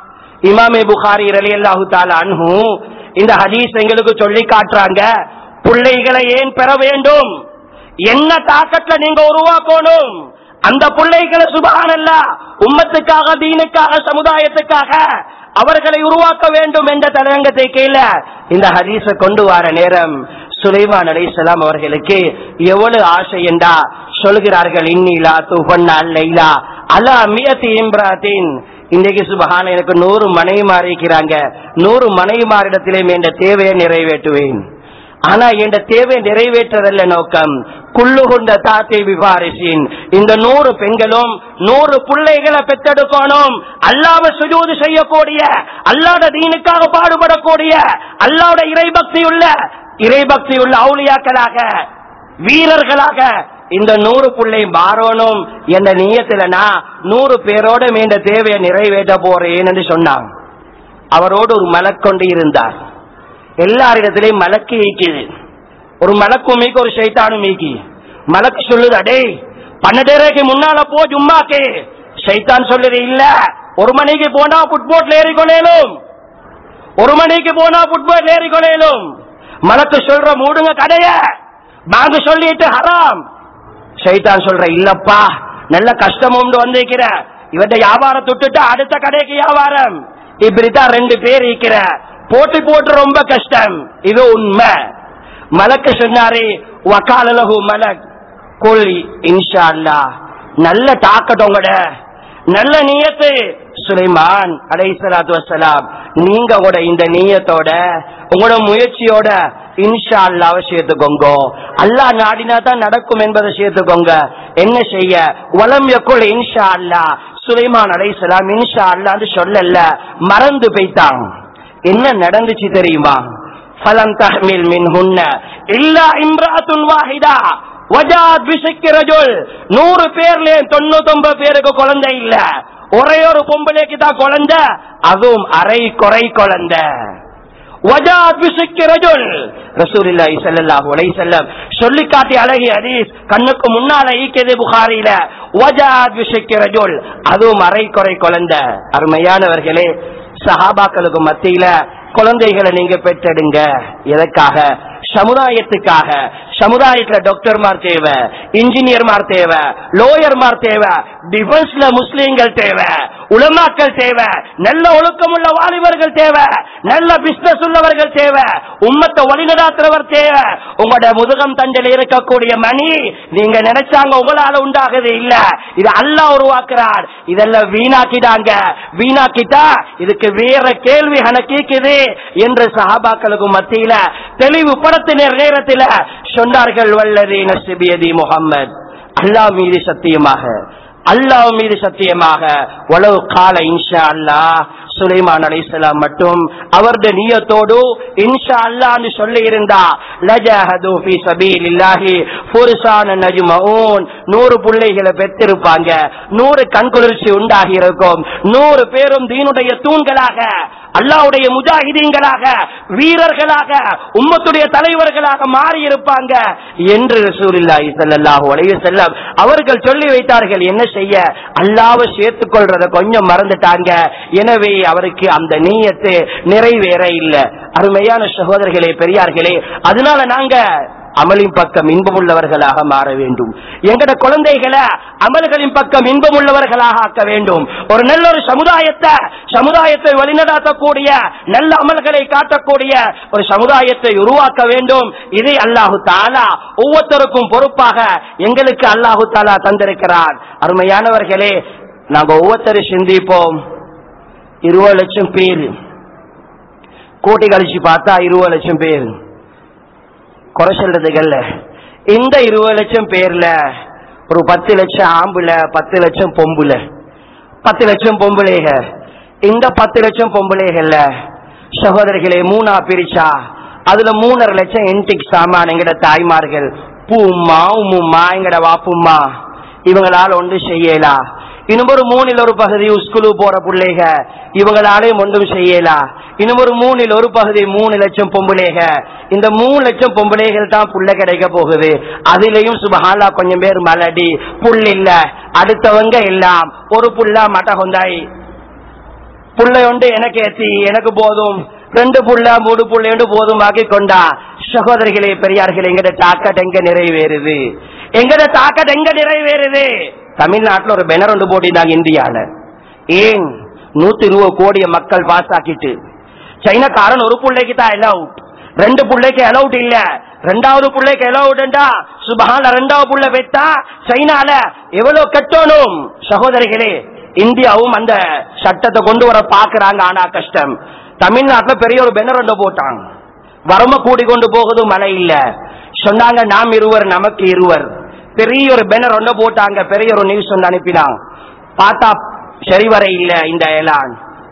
இமாமே புகாரி ரலி அல்லாஹு அன்ஹு இந்த ஹதீஸ் எங்களுக்கு சொல்லி காட்டுறாங்க பிள்ளைகளை ஏன் பெற வேண்டும் என்ன தாக்கத்துல நீங்க உருவாக்கணும் அந்த பிள்ளைகளை சுபானல்ல உம்மத்துக்காக தீனுக்காக சமுதாயத்துக்காக அவர்களை உருவாக்க வேண்டும் என்ற தலையங்கத்தை கீழ இந்த ஹதீஸ கொண்டு வர நேரம் சுலைமான் அலைசலாம் அவர்களுக்கு எவ்வளவு ஆசை என்றா சொல்கிறார்கள் இன்னிலா துபன்னா லைலா அலா மியத்தி இம்ராத்தின் இன்றைக்கு சுபஹான எனக்கு நூறு மனைவிமார் இருக்கிறாங்க நூறு மனைவிமாரிடத்திலே என்ற தேவையை நிறைவேற்றுவேன் ஆனா என்ற தேவை நிறைவேற்றதல்ல நோக்கம் குள்ளு கொண்ட தாத்தை விவாரிசின் இந்த நூறு பெண்களும் நூறு பிள்ளைகளை பெற்றெடுக்கணும் அல்லாம சுஜூது செய்யக்கூடிய அல்லாத தீனுக்காக பாடுபடக்கூடிய அல்லாவோட இறைபக்தி உள்ள இறைபக்தி உள்ள அவுளியாக்களாக வீரர்களாக இந்த நூறு புள்ளை மாறணும் என்ற நீயத்திலனா நூறு பேரோட இந்த தேவையை நிறைவேற்ற போறேன் என்று சொன்னாங்க அவரோடு ஒரு மலக்கொண்டு இருந்தார் எல்லாரிடத்திலையும் மலக்கு ஈக்குது ஒரு மலக்கும் மீக்கு ஒரு சைத்தானும் மீக்கி மலக்கு சொல்லுது அடே பன்னெண்டரைக்கு முன்னால போ ஜும்மாக்கு சைத்தான் சொல்லுது இல்ல ஒரு மணிக்கு போனா புட்போட்ல ஏறிக்கொள்ளேலும் ஒரு மணிக்கு போனா புட்போட்ல ஏறிக்கொள்ளேலும் மலக்கு சொல்ற மூடுங்க கடைய பாங்க சொல்லிட்டு ஹராம் சைத்தான் சொல்ற இல்லப்பா நல்ல கஷ்டம் உண்டு வந்திருக்கிற இவட்ட வியாபாரம் தொட்டுட்டு அடுத்த கடைக்கு வியாபாரம் இப்படித்தான் ரெண்டு பேர் இருக்கிற போட்டி போட்டு ரொம்ப கஷ்டம் இது உண்மை மலக்கு சொன்னாரு வக்காலலகு மலக் கொல்லி இன்ஷா அல்லா நல்ல தாக்கத்தோங்கட நல்ல நியத்து சுலைமான் அலைசலாத்து வசலாம் நீங்க கூட இந்த நீயத்தோட உங்களோட முயற்சியோட இன்ஷா அல்லாவை சேர்த்துக்கோங்க அல்லாஹ் நாடினா தான் நடக்கும் என்பதை சேர்த்துக்கோங்க என்ன செய்ய வலம் எக்குள் இன்ஷா அல்லா சுலைமான் அலைசலாம் இன்ஷா அல்லான்னு சொல்லல மறந்து போய்த்தாங்க என்ன நடந்துச்சு தெரியுமா ஃபலம் தஹ்மில் மின் ஹுன்ன இல்லா இம்ராத்துன் வாஹிதா வஜாத் பிஷக்கி ரஜுல் நூறு பேர்ல தொண்ணூத்தொன்பது பேருக்கு குழந்தை இல்ல ஒரே ஒரு பொம்பளைக்கு தான் குழந்தை அதுவும் அரை குறை குழந்தை வஜாத் பிஷக்கி ரஜுல் ரசூலுல்லாஹி ஸல்லல்லாஹு அலைஹி வஸல்லம் சொல்லி காட்டி அழகிய ஹதீஸ் கண்ணுக்கு முன்னால ஈக்கது புகாரில வஜாத் பிஷக்கி ரஜுல் அதுவும் அரை குறை குழந்தை அருமையானவர்களே சஹாபாக்களுக்கு மத்தியில குழந்தைகளை நீங்க பெற்றெடுங்க எதற்காக சமுதாயத்துக்காக சமுதாயத்துல டாக்டர்மார் தேவை இன்ஜினியர்மார் தேவை லோயர்மார் தேவை டிஃபென்ஸ்ல முஸ்லீம்கள் தேவை உலமாக்கள் தேவை நல்ல ஒழுக்கமுள்ள வாலிபர்கள் தேவை நல்ல பிசினஸ் உள்ளவர்கள் தேவை உம்மத்தை வழிநடாத்துறவர் தேவை உங்களோட முதுகம் தண்டில் இருக்கக்கூடிய மணி நீங்க நினைச்சாங்க உங்களால உண்டாகுது இல்ல இது அல்லாஹ் உருவாக்குறார் இதெல்லாம் வீணாக்கிட்டாங்க வீணாக்கிட்டா இதுக்கு வேற கேள்வி கேக்குது என்று சஹாபாக்களுக்கு மத்தியில தெளிவுபடுத்தினர் நேரத்தில் சொன்னார்கள் வல்லதி நசிபியதி முகம்மது அல்லாஹ் மீது சத்தியமாக அல்லாஹ் மீது சத்தியமாக உளவு கால இன்ஷா அல்லாஹ் சுலைமான் அலைஹிஸ்ஸலாம் மட்டும் அவருடைய நியத்தோடு இன்ஷா அல்லாஹ்னு சொல்லி இருந்தா லஜஹது ஃபீ சபீலில்லாஹி ஃபுர்சான நஜ்மஊன் நூறு பிள்ளைகளை பெற்றிருப்பாங்க நூறு கண்குளிர்ச்சி உண்டாகி இருக்கும் நூறு பேரும் தீனுடைய தூண்களாக அல்லாஹ்வுடைய முஜாஹிதீன்களாக வீரர்களாக உம்மத்துடைய தலைவர்களாக மாறி இருப்பாங்க என்று ரசூலுல்லாஹி ஸல்லல்லாஹு அலைஹி வஸல்லம் அவர்கள் சொல்லி வைத்தார்கள் என்ன செய்ய அல்லாஹ்வை சேர்த்துக் கொள்றத கொஞ்சம் மறந்துட்டாங்க எனவே அவருக்கு அந்த நீயத்து நிறைவேற இல்ல அருமையான சகோதரர்களே பெரியார்களே அதனால நாங்க அமலின் பக்கம் இன்பமுள்ளவர்களாக மாற வேண்டும் எங்கட குழந்தைகளை அமல்களின் பக்கம் இன்பமுள்ளவர்களாக ஆக்க வேண்டும் ஒரு நல்ல ஒரு சமுதாயத்தை சமுதாயத்தை வழிநடாத்தக்கூடிய நல்ல அமல்களை காட்டக்கூடிய ஒரு சமுதாயத்தை உருவாக்க வேண்டும் இதை அல்லாஹு தாலா ஒவ்வொருத்தருக்கும் பொறுப்பாக எங்களுக்கு அல்லாஹு தாலா தந்திருக்கிறார் அருமையானவர்களே நாங்க ஒவ்வொருத்தரும் சிந்திப்போம் இருபது லட்சம் பேர் கூட்டி கழிச்சு பார்த்தா இருபது லட்சம் பேர் குறை சொல்றதுகள்ல இந்த இருபது லட்சம் பேர்ல ஒரு பத்து லட்சம் ஆம்புல பத்து லட்சம் பொம்புல பத்து லட்சம் பொம்பளைக இந்த பத்து லட்சம் பொம்பளைகள்ல சகோதரிகளே மூணா பிரிச்சா அதுல மூணரை லட்சம் என்டிக் சாமான் எங்கட தாய்மார்கள் பூம்மா உம்மும்மா எங்கட வாப்பும்மா இவங்களால ஒன்று செய்யலா இன்னும் ஒரு மூணில் ஒரு பகுதி ஸ்கூலு போற பிள்ளைக இவங்களாலையும் ஒன்றும் செய்யலா இன்னும் ஒரு மூணில் ஒரு பகுதி மூணு லட்சம் பொம்பளைக இந்த மூணு லட்சம் பொம்பளைகள் தான் புள்ள கிடைக்க போகுது அதுலயும் சுபஹாலா கொஞ்சம் பேர் மலடி புல் இல்ல அடுத்தவங்க எல்லாம் ஒரு புல்லா மட்ட கொந்தாய் புள்ளை உண்டு எனக்கு ஏத்தி எனக்கு போதும் ரெண்டு புள்ள மூணு புள்ளையோண்டு போதும் ஆக்கி கொண்டா சகோதரிகளே பெரியார்களே எங்கட தாக்கட் எங்க நிறைவேறுது எங்கட தாக்கட் எங்க நிறைவேறுது தமிழ்நாட்டுல ஒரு பெனர் ஒன்று போட்டிருந்தாங்க இந்தியால ஏன் நூத்தி இருபது கோடிய மக்கள் பாஸ் ஆக்கிட்டு சைனாக்காரன் ஒரு பிள்ளைக்கு தான் அலவுட் ரெண்டு பிள்ளைக்கு அலவுட் இல்ல ரெண்டாவது பிள்ளைக்கு அலவுட்டா சுபஹான ரெண்டாவது புள்ள பெத்தா சைனால எவ்வளவு கட்டணும் சகோதரிகளே இந்தியாவும் அந்த சட்டத்தை கொண்டு வர பாக்குறாங்க ஆனா கஷ்டம் தமிழ்நாட்டுல பெரிய ஒரு பெனர் ஒன்று போட்டாங்க வரம கூடி கொண்டு போகுது மழை இல்ல சொன்னாங்க நாம் இருவர் நமக்கு இருவர் பெரிய ஒரு பேனர் ஒன்று போட்டாங்க பெரிய ஒரு நியூஸ் ஒன்று அனுப்பினாங்க பார்த்தா சரி வர இல்ல இந்த ஏலான்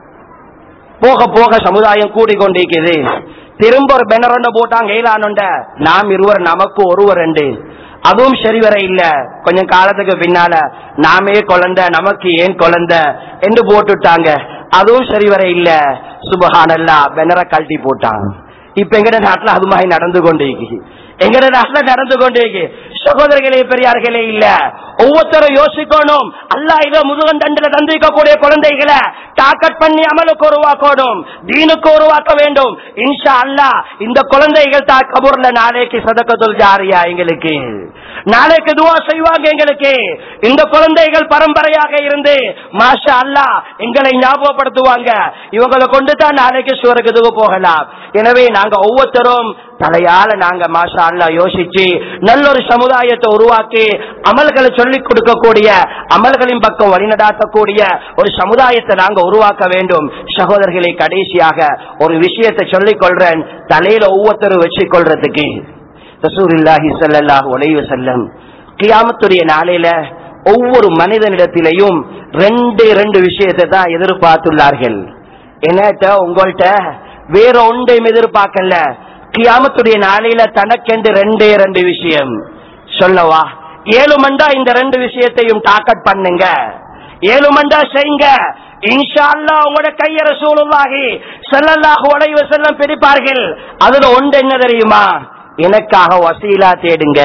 போக போக சமுதாயம் கூடிக்கொண்டிருக்குது திரும்ப ஒரு பேனர் ஒன்று போட்டாங்க ஏலான் நாம் இருவர் நமக்கு ஒருவர் ரெண்டு அதுவும் சரி வர இல்ல கொஞ்சம் காலத்துக்கு பின்னால நாமே குழந்தை நமக்கு ஏன் குழந்தை என்று போட்டுட்டாங்க அதுவும் சரி வர இல்ல சுபஹானல்லா பெனரை கழட்டி போட்டாங்க இப்ப எங்கட நாட்டுல அது மாதிரி நடந்து கொண்டிருக்கு எங்கட நாட்டுல நடந்து கொண்டிருக்கு சகோதரர்களே பெரியார்களே இல்ல ஒவ்வொருத்தரும் யோசிக்கணும் அல்லா இதோ முதுகந்தண்டில தந்திருக்கக்கூடிய குழந்தைகளை டாக்கட் பண்ணி அமலுக்கு உருவாக்கணும் தீனுக்கு உருவாக்க வேண்டும் இன்ஷா அல்லா இந்த குழந்தைகள் தா கபூர்ல நாளைக்கு சதக்கத்துல் ஜாரியா எங்களுக்கு நாளைக்கு துவா செய்வாங்க எங்களுக்கு இந்த குழந்தைகள் பரம்பரையாக இருந்து மாஷா அல்லா எங்களை ஞாபகப்படுத்துவாங்க இவங்களை கொண்டு தான் நாளைக்கு சுவர்க்கத்துக்கு போகலாம் எனவே நாங்க ஒவ்வொருத்தரும் தலையால நாங்க மாஷா அல்லா யோசிச்சு நல்ல ஒரு சமுதாயத்தை உருவாக்கி அமல்களை சொல்லிக் கொடுக்கக்கூடிய அமல்களின் பக்கம் வழிநடாத்தக்கூடிய ஒரு சமுதாயத்தை நாங்க உருவாக்க வேண்டும் சகோதரர்களை கடைசியாக ஒரு விஷயத்தை சொல்லிக் கொள்றேன் தலையில ஒவ்வொருத்தரும் வச்சு கொள்றதுக்கு ரசூலுல்லாஹி ஸல்லல்லாஹு அலைஹி வஸல்லம் கியாமத்துடைய நாளையில ஒவ்வொரு மனிதனிடத்திலையும் ரெண்டு ரெண்டு விஷயத்தை தான் எதிர்பார்த்துள்ளார்கள் என்னட்ட உங்கள்கிட்ட வேற ஒன்றையும் எதிர்பார்க்கல கியாமத்துடைய நாளையில தனக்கென்று ரெண்டே ரெண்டு விஷயம் சொல்லவா ஏழு மண்டா இந்த ரெண்டு விஷயத்தையும் டாக்கட் பண்ணுங்க ஏழு மண்டா செய்யுங்க இன்ஷா அல்லாஹ் உங்களோட கைய ரசூலுல்லாஹி ஸல்லல்லாஹு அலைஹி வஸல்லம் பிடிப்பார்கள் அதுல ஒன்று என்ன தெரியுமா எனக்காக வசீலா தேடுங்க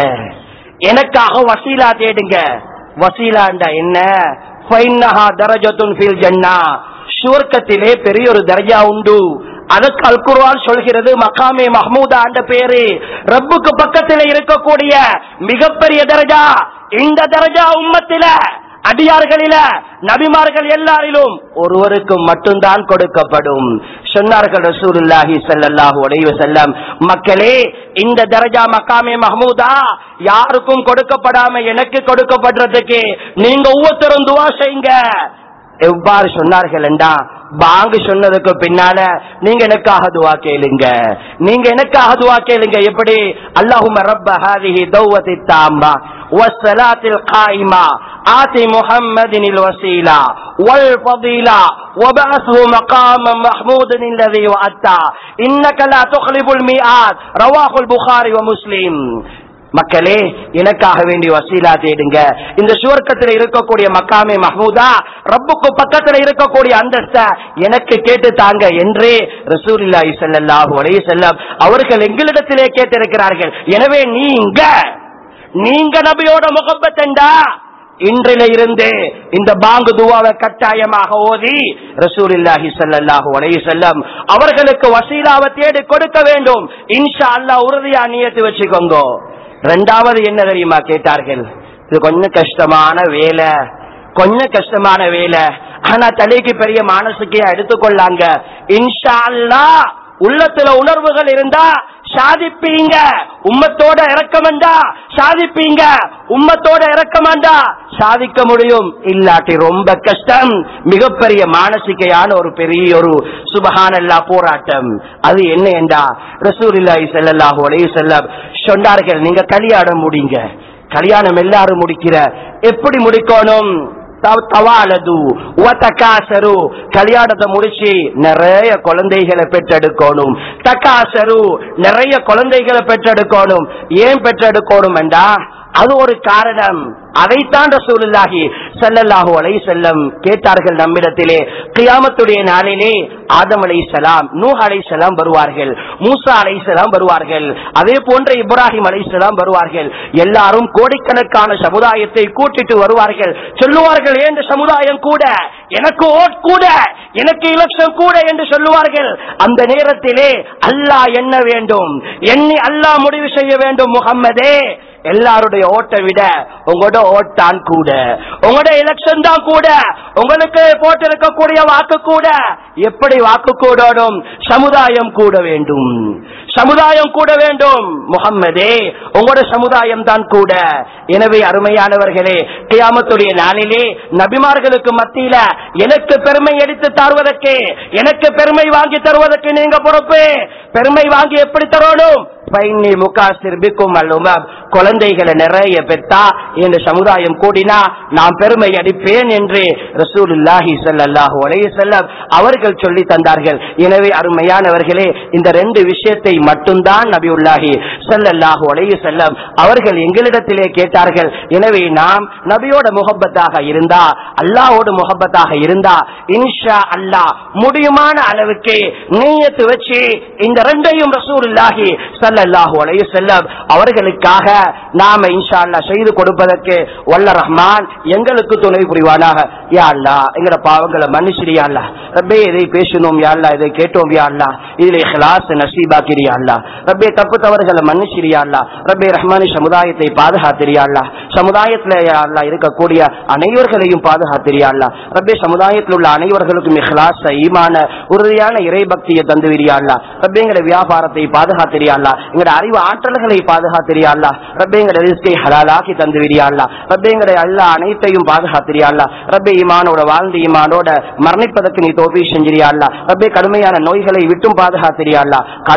எனக்காக வசீலா தேடுங்க வசீலாண்டா என்ன ஃபைன்னஹா தரஜத்துன் ஃபில் ஜன்னா சுவர்க்கத்திலே பெரிய ஒரு தர்ஜா உண்டு அதற்கு அல் குர்ஆன் சொல்கிறது மகாமே மஹ்மூதா என்ற பேரு ரப்புக்கு பக்கத்தில் இருக்கக்கூடிய மிகப்பெரிய தரஜா இந்த தரஜா உம்மத்தில அடியார்களில நபிமார்கள் எல்லாரிலும் ஒருவருக்கு மட்டும்தான் கொடுக்கப்படும் சொன்னார்கள் ரசூலுல்லாஹி ஸல்லல்லாஹு அலைஹி வஸல்லம் மக்களே இந்த தரஜா மக்காமே மஹ்மூதா யாருக்கும் கொடுக்கப்படாம எனக்கு கொடுக்கப்படுறதுக்கு நீங்க ஒவ்வொருத்தரும் துவா செய்யுங்க எவ்வாறு சொன்னார்கள் என்றா பாங்கு சொன்னதுக்கு பின்னால நீங்க எனக்காக துவா கேளுங்க நீங்க எனக்காக துவா கேளுங்க எப்படி அல்லாஹும்ம ரப்ப ஹாதிஹி தௌவதி தாம்மா والصلاة القائمة آت محمد الوسيلة والفضيلة وبعثه مقاما محمودا الذي وعدته إنك لا تخلف الميعاد رواه البخاري ومسلم மக்களே எனக்காக வேண்டி வசீலா தேடுங்க இந்த சுவர்க்கத்தில் இருக்கக்கூடிய மக்காமே மஹமூதா ரப்புக்கு பக்கத்தில் இருக்கக்கூடிய அந்தஸ்த எனக்கு கேட்டு தாங்க என்று ரசூலில்லாஹி ஸல்லல்லாஹு அலைஹி வஸல்லம் அவர்கள் எங்களிடத்திலே கேட்டிருக்கிறார்கள் எனவே நீங்க நீங்க நபியோட முகப்பத்தண்டா இன்றில இருந்து இந்த பாங்கு துவாவை கட்டாயமாக ஓதி ரசூலில்லாஹி ஸல்லல்லாஹு அலைஹி வஸல்லம் அவர்களுக்கு வசீலாவை தேடி கொடுக்க வேண்டும் இன்ஷா அல்லாஹ் உறுதியா நியத்து வச்சுக்கோங்க ரெண்டாவது என்ன தெரியுமா கேட்டார்கள் இது கொஞ்சம் கஷ்டமான வேலை கொஞ்சம் கஷ்டமான வேலை ஆனா தலைக்கு பெரிய மானசுக்கே எடுத்துக்கொள்ளாங்க இன்ஷா அல்லாஹ் உள்ளத்துல உணர்வுகள் இருந்தா சாதிப்பீங்க உம்மத்தோட இறக்கமண்டா சாதிப்பீங்க உம்மத்தோட இறக்கமண்டா சாதிக்க முடியும் இல்லாட்டி ரொம்ப கஷ்டம் மிகப்பெரிய மானசிகையான ஒரு பெரிய ஒரு சுபஹானல்லா போராட்டம் அது என்ன என்றா ரசூலில்லாஹி ஸல்லல்லாஹு அலைஹி வஸல்லம் சொன்னார்கள் நீங்க கல்யாணம் முடிங்க கல்யாணம் எல்லாரும் முடிக்கிற எப்படி முடிக்கணும் தவ- தவாலது வதகாசரு கல்யாணத்தை முடிச்சு நிறைய குழந்தைகளை பெற்றெடுக்கணும் தகாசரு நிறைய குழந்தைகளை பெற்றெடுக்கணும் ஏன் பெற்றெடுக்கணும் என்றா அது ஒரு காரணம் அதைத்தான் ரசூலுல்லாஹி ஸல்லல்லாஹு அலைஹி செல்லம் கேட்டார்கள் நம்மிடத்திலே கியாமத்துடைய நாளிலே ஆதம் அலைஹிஸ்ஸலாம் நூஹ் அலைஹிஸ்ஸலாம் வருவார்கள் மூசா அலைஹிஸ்ஸலாம் வருவார்கள் அதே போன்ற இப்ராஹிம் அலைஹிஸ்ஸலாம் வருவார்கள் எல்லாரும் கோடிக்கணக்கான சமுதாயத்தை கூட்டிட்டு வருவார்கள் சொல்லுவார்கள் "ஏன் இந்த சமுதாயம் கூட எனக்கு ஓட் கூட எனக்கு இலட்சம் கூட என்று சொல்லுவார்கள் அந்த நேரத்திலே அல்லாஹ் என்ன வேண்டும் எண்ணி அல்லாஹ் முடிவு செய்ய வேண்டும் முகம்மதே எல்லாருடைய ஓட்டை விட உங்களோட ஓட் தான் கூட உங்களோட எலெக்ஷன் தான் கூட உங்களுக்கு போட்டிருக்கக்கூடிய வாக்கு கூட எப்படி வாக்கு கூடணும் சமுதாயம் கூட வேண்டும் சமுதாயம் கூட வேண்டும் முகம்மதே உங்களோட சமுதாயம் தான் கூட எனவே அருமையானவர்களே கியாமத்துடைய நாளிலே நபிமார்களுக்கு மத்தியில எனக்கு பெருமை எடுத்து தருவதற்கு எனக்கு பெருமை வாங்கி தருவதற்கு நீங்க பொறுப்பு பெருமை வாங்கி எப்படி தரணும் பைன்னி முகாசிர் பிக்கும் அல்லுமம் குழந்தைகளை நிறைய பெற்றா இந்த சமுதாயம் கூடினா நான் பெருமை அடிப்பேன் என்று ரசூலுல்லாஹி ஸல்லல்லாஹு அலைஹி வஸல்லம் அவர்கள் சொல்லி தந்தார்கள் எனவே அருமையானவர்களே இந்த ரெண்டு விஷயத்தை மட்டும்தான் நபியுல்லாஹி ஸல்லல்லாஹு அலைஹி வஸல்லம் அவர்கள் எங்களிடத்திலே கேட்டார்கள் எனவே நாம் நபியோட முகப்பத்தாக இருந்தா அல்லாஹ்வோட முகப்பத்தாக இருந்தா இன்ஷா அல்லாஹ் முடியுமான அளவுக்கு நீயத்து வச்சு இந்த ரெண்டையும் ரசூலுல்லாஹி ஸல்லல்லாஹு அலைஹி வஸல்லம் அவர்களுக்காக நாம இன்ஷா அல்லாஹ் செய்து கொடுப்பதற்கு வல்ல ரஹ்மான் எங்களுக்கு துணை புரிவானாக யா அல்லாஹ் எங்கட பாவங்களை மன்னிச்சிரியா அல்லாஹ் ரப்பே இதை பேசணும் யா அல்லாஹ் இதை கேட்டோம் யா அல்லாஹ் இதுல இஹ்லாஸ் நசீபாக்கிறியா அல்லாஹ் ரப்பே தப்பு தவறுகளை மன்னிச்சிரியா அல்லாஹ் ரப்பே ரஹ்மானி சமுதாயத்தை பாதுகாத்திரியா அல்லாஹ் சமுதாயத்துல யா அல்லாஹ் இருக்கக்கூடிய அனைவர்களையும் பாதுகாத்திரியா அல்லாஹ் ரப்பே சமுதாயத்தில் உள்ள அனைவர்களுக்கும் இஹ்லாஸ் ஈமான உறுதியான இறைபக்தியை தந்துவிரியா அல்லாஹ் ரப்பே எங்கட வியாபாரத்தை பாதுகாத்திரியா அல்லாஹ் எங்கட அறிவு ஆற்றல்களை பாதுகாத்திரியா அல்லாஹ் ரப்பே எங்கட ரிஸ்கை ஹலாலாக்கி தந்துவிரியா அல்லாஹ் ரப்பே எங்கட எல்லா அனைத்தையும் பாதுகாத்திரியா அல்லாஹ் ரப்பே ஈமானோட வாழ்ந்து ஈமானோட மரணிப்பதற்கு நீ தோப்பி செஞ்சிரியா அல்லாஹ் ரப்பே கடுமையான நோய்களை விட்டும் பாதுகாத்திரியா அல்லாஹ் கடன் தொல்லை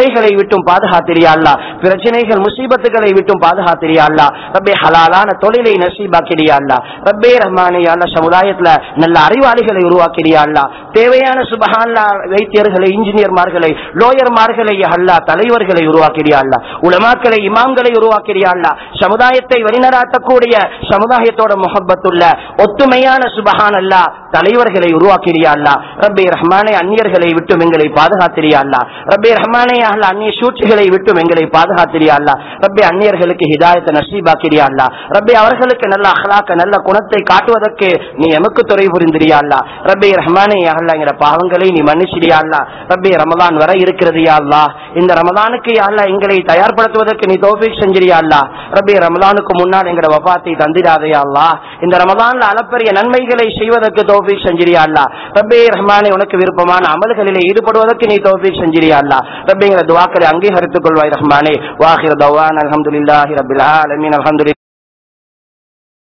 நோய்களை விட்டும் பாதுகாத்திரியா அல்லா பிரச்சனைகள் முசீபத்துகளை விட்டும் பாதுகாத்திரியா அல்லா ரப்பே ஹலாலான தொழிலை நசீபாக்கிறியா அல்லா ரப்பே ரஹ்மானே யா அல்லா சமுதாயத்துல நல்ல அறிவாளிகளை உருவாக்கிறியா அல்லா தேவையான சுபஹான்லா வைத்தியர்களை இன்ஜினியர்மார்களை லோயர்மார்களை யா அல்லா தலைவர்களை உருவாக்கிறியா அல்லா உலமாக்களை இமாம்களை உருவாக்கிறியா அல்லா சமுதாயத்தை வழிநடாத்தக்கூடிய சமுதாயத்தோட முகப்பத்துள்ள ஒத்துமையான சுபஹான் அல்லா தலைவர்களை உருவாக்கிறியா அல்லா ரப்பே ரஹ்மானே அந்நியர்களை விட்டும் எங்களை பாதுகாத்திரியா அல்லா ரப்பே ரஹ்மானே யா அல்லா அந்நிய சூழ்ச்சிகளை விட்டும் எங்களை பாதுகாத்திரியா அல்லா ரப்பே அந்நியர்களுக்கு ஹிதாயத்தை நசீபாக்கிறியா அல்லா ரப்பே அவர்களுக்கு நல்ல அஹ்லாக்க நல்ல குணத்தை காட்டுவதற்கு நீ எமக்கு துறை புரிந்திரியா அல்லா ரப்பே ரஹ்மானே யா அல்லா எங்கட பாவங்களை நீ மன்னிச்சிரியா அல்லா ரப்பே ரமலான் வர இருக்கிறது யா அல்லா இந்த ரமலானுக்கு யா அல்லா எங்களை தயார்படுத்துவதற்கு நீ தௌஃபீக் செஞ்சிரியா அல்லா ரப்பே ரமலானுக்கு முன்னால் எங்கட வஃபாத்தை தந்திராதையா அல்லா இந்த ரமலான்ல அளப்பரிய நன்மைகளை செய்வதற்கு தௌஃபீக் செஞ்சிரியா அல்லா ரப்பே ரஹ்மானே உனக்கு விருப்பமான அமல்களிலே ஈடுபடுவதற்கு நீ தௌஃபீக் செஞ்சிரியா அல்லா ரப்பே எங்களை துவாக்களை அங்கீகரித்துக் கொள்வாய் ரஹ்மானே வாஹிர் தவான் அல்ஹம்துலில்லாஹி ரப்பில் ஆலமீன் அல்ஹம்துலில்லாஹ்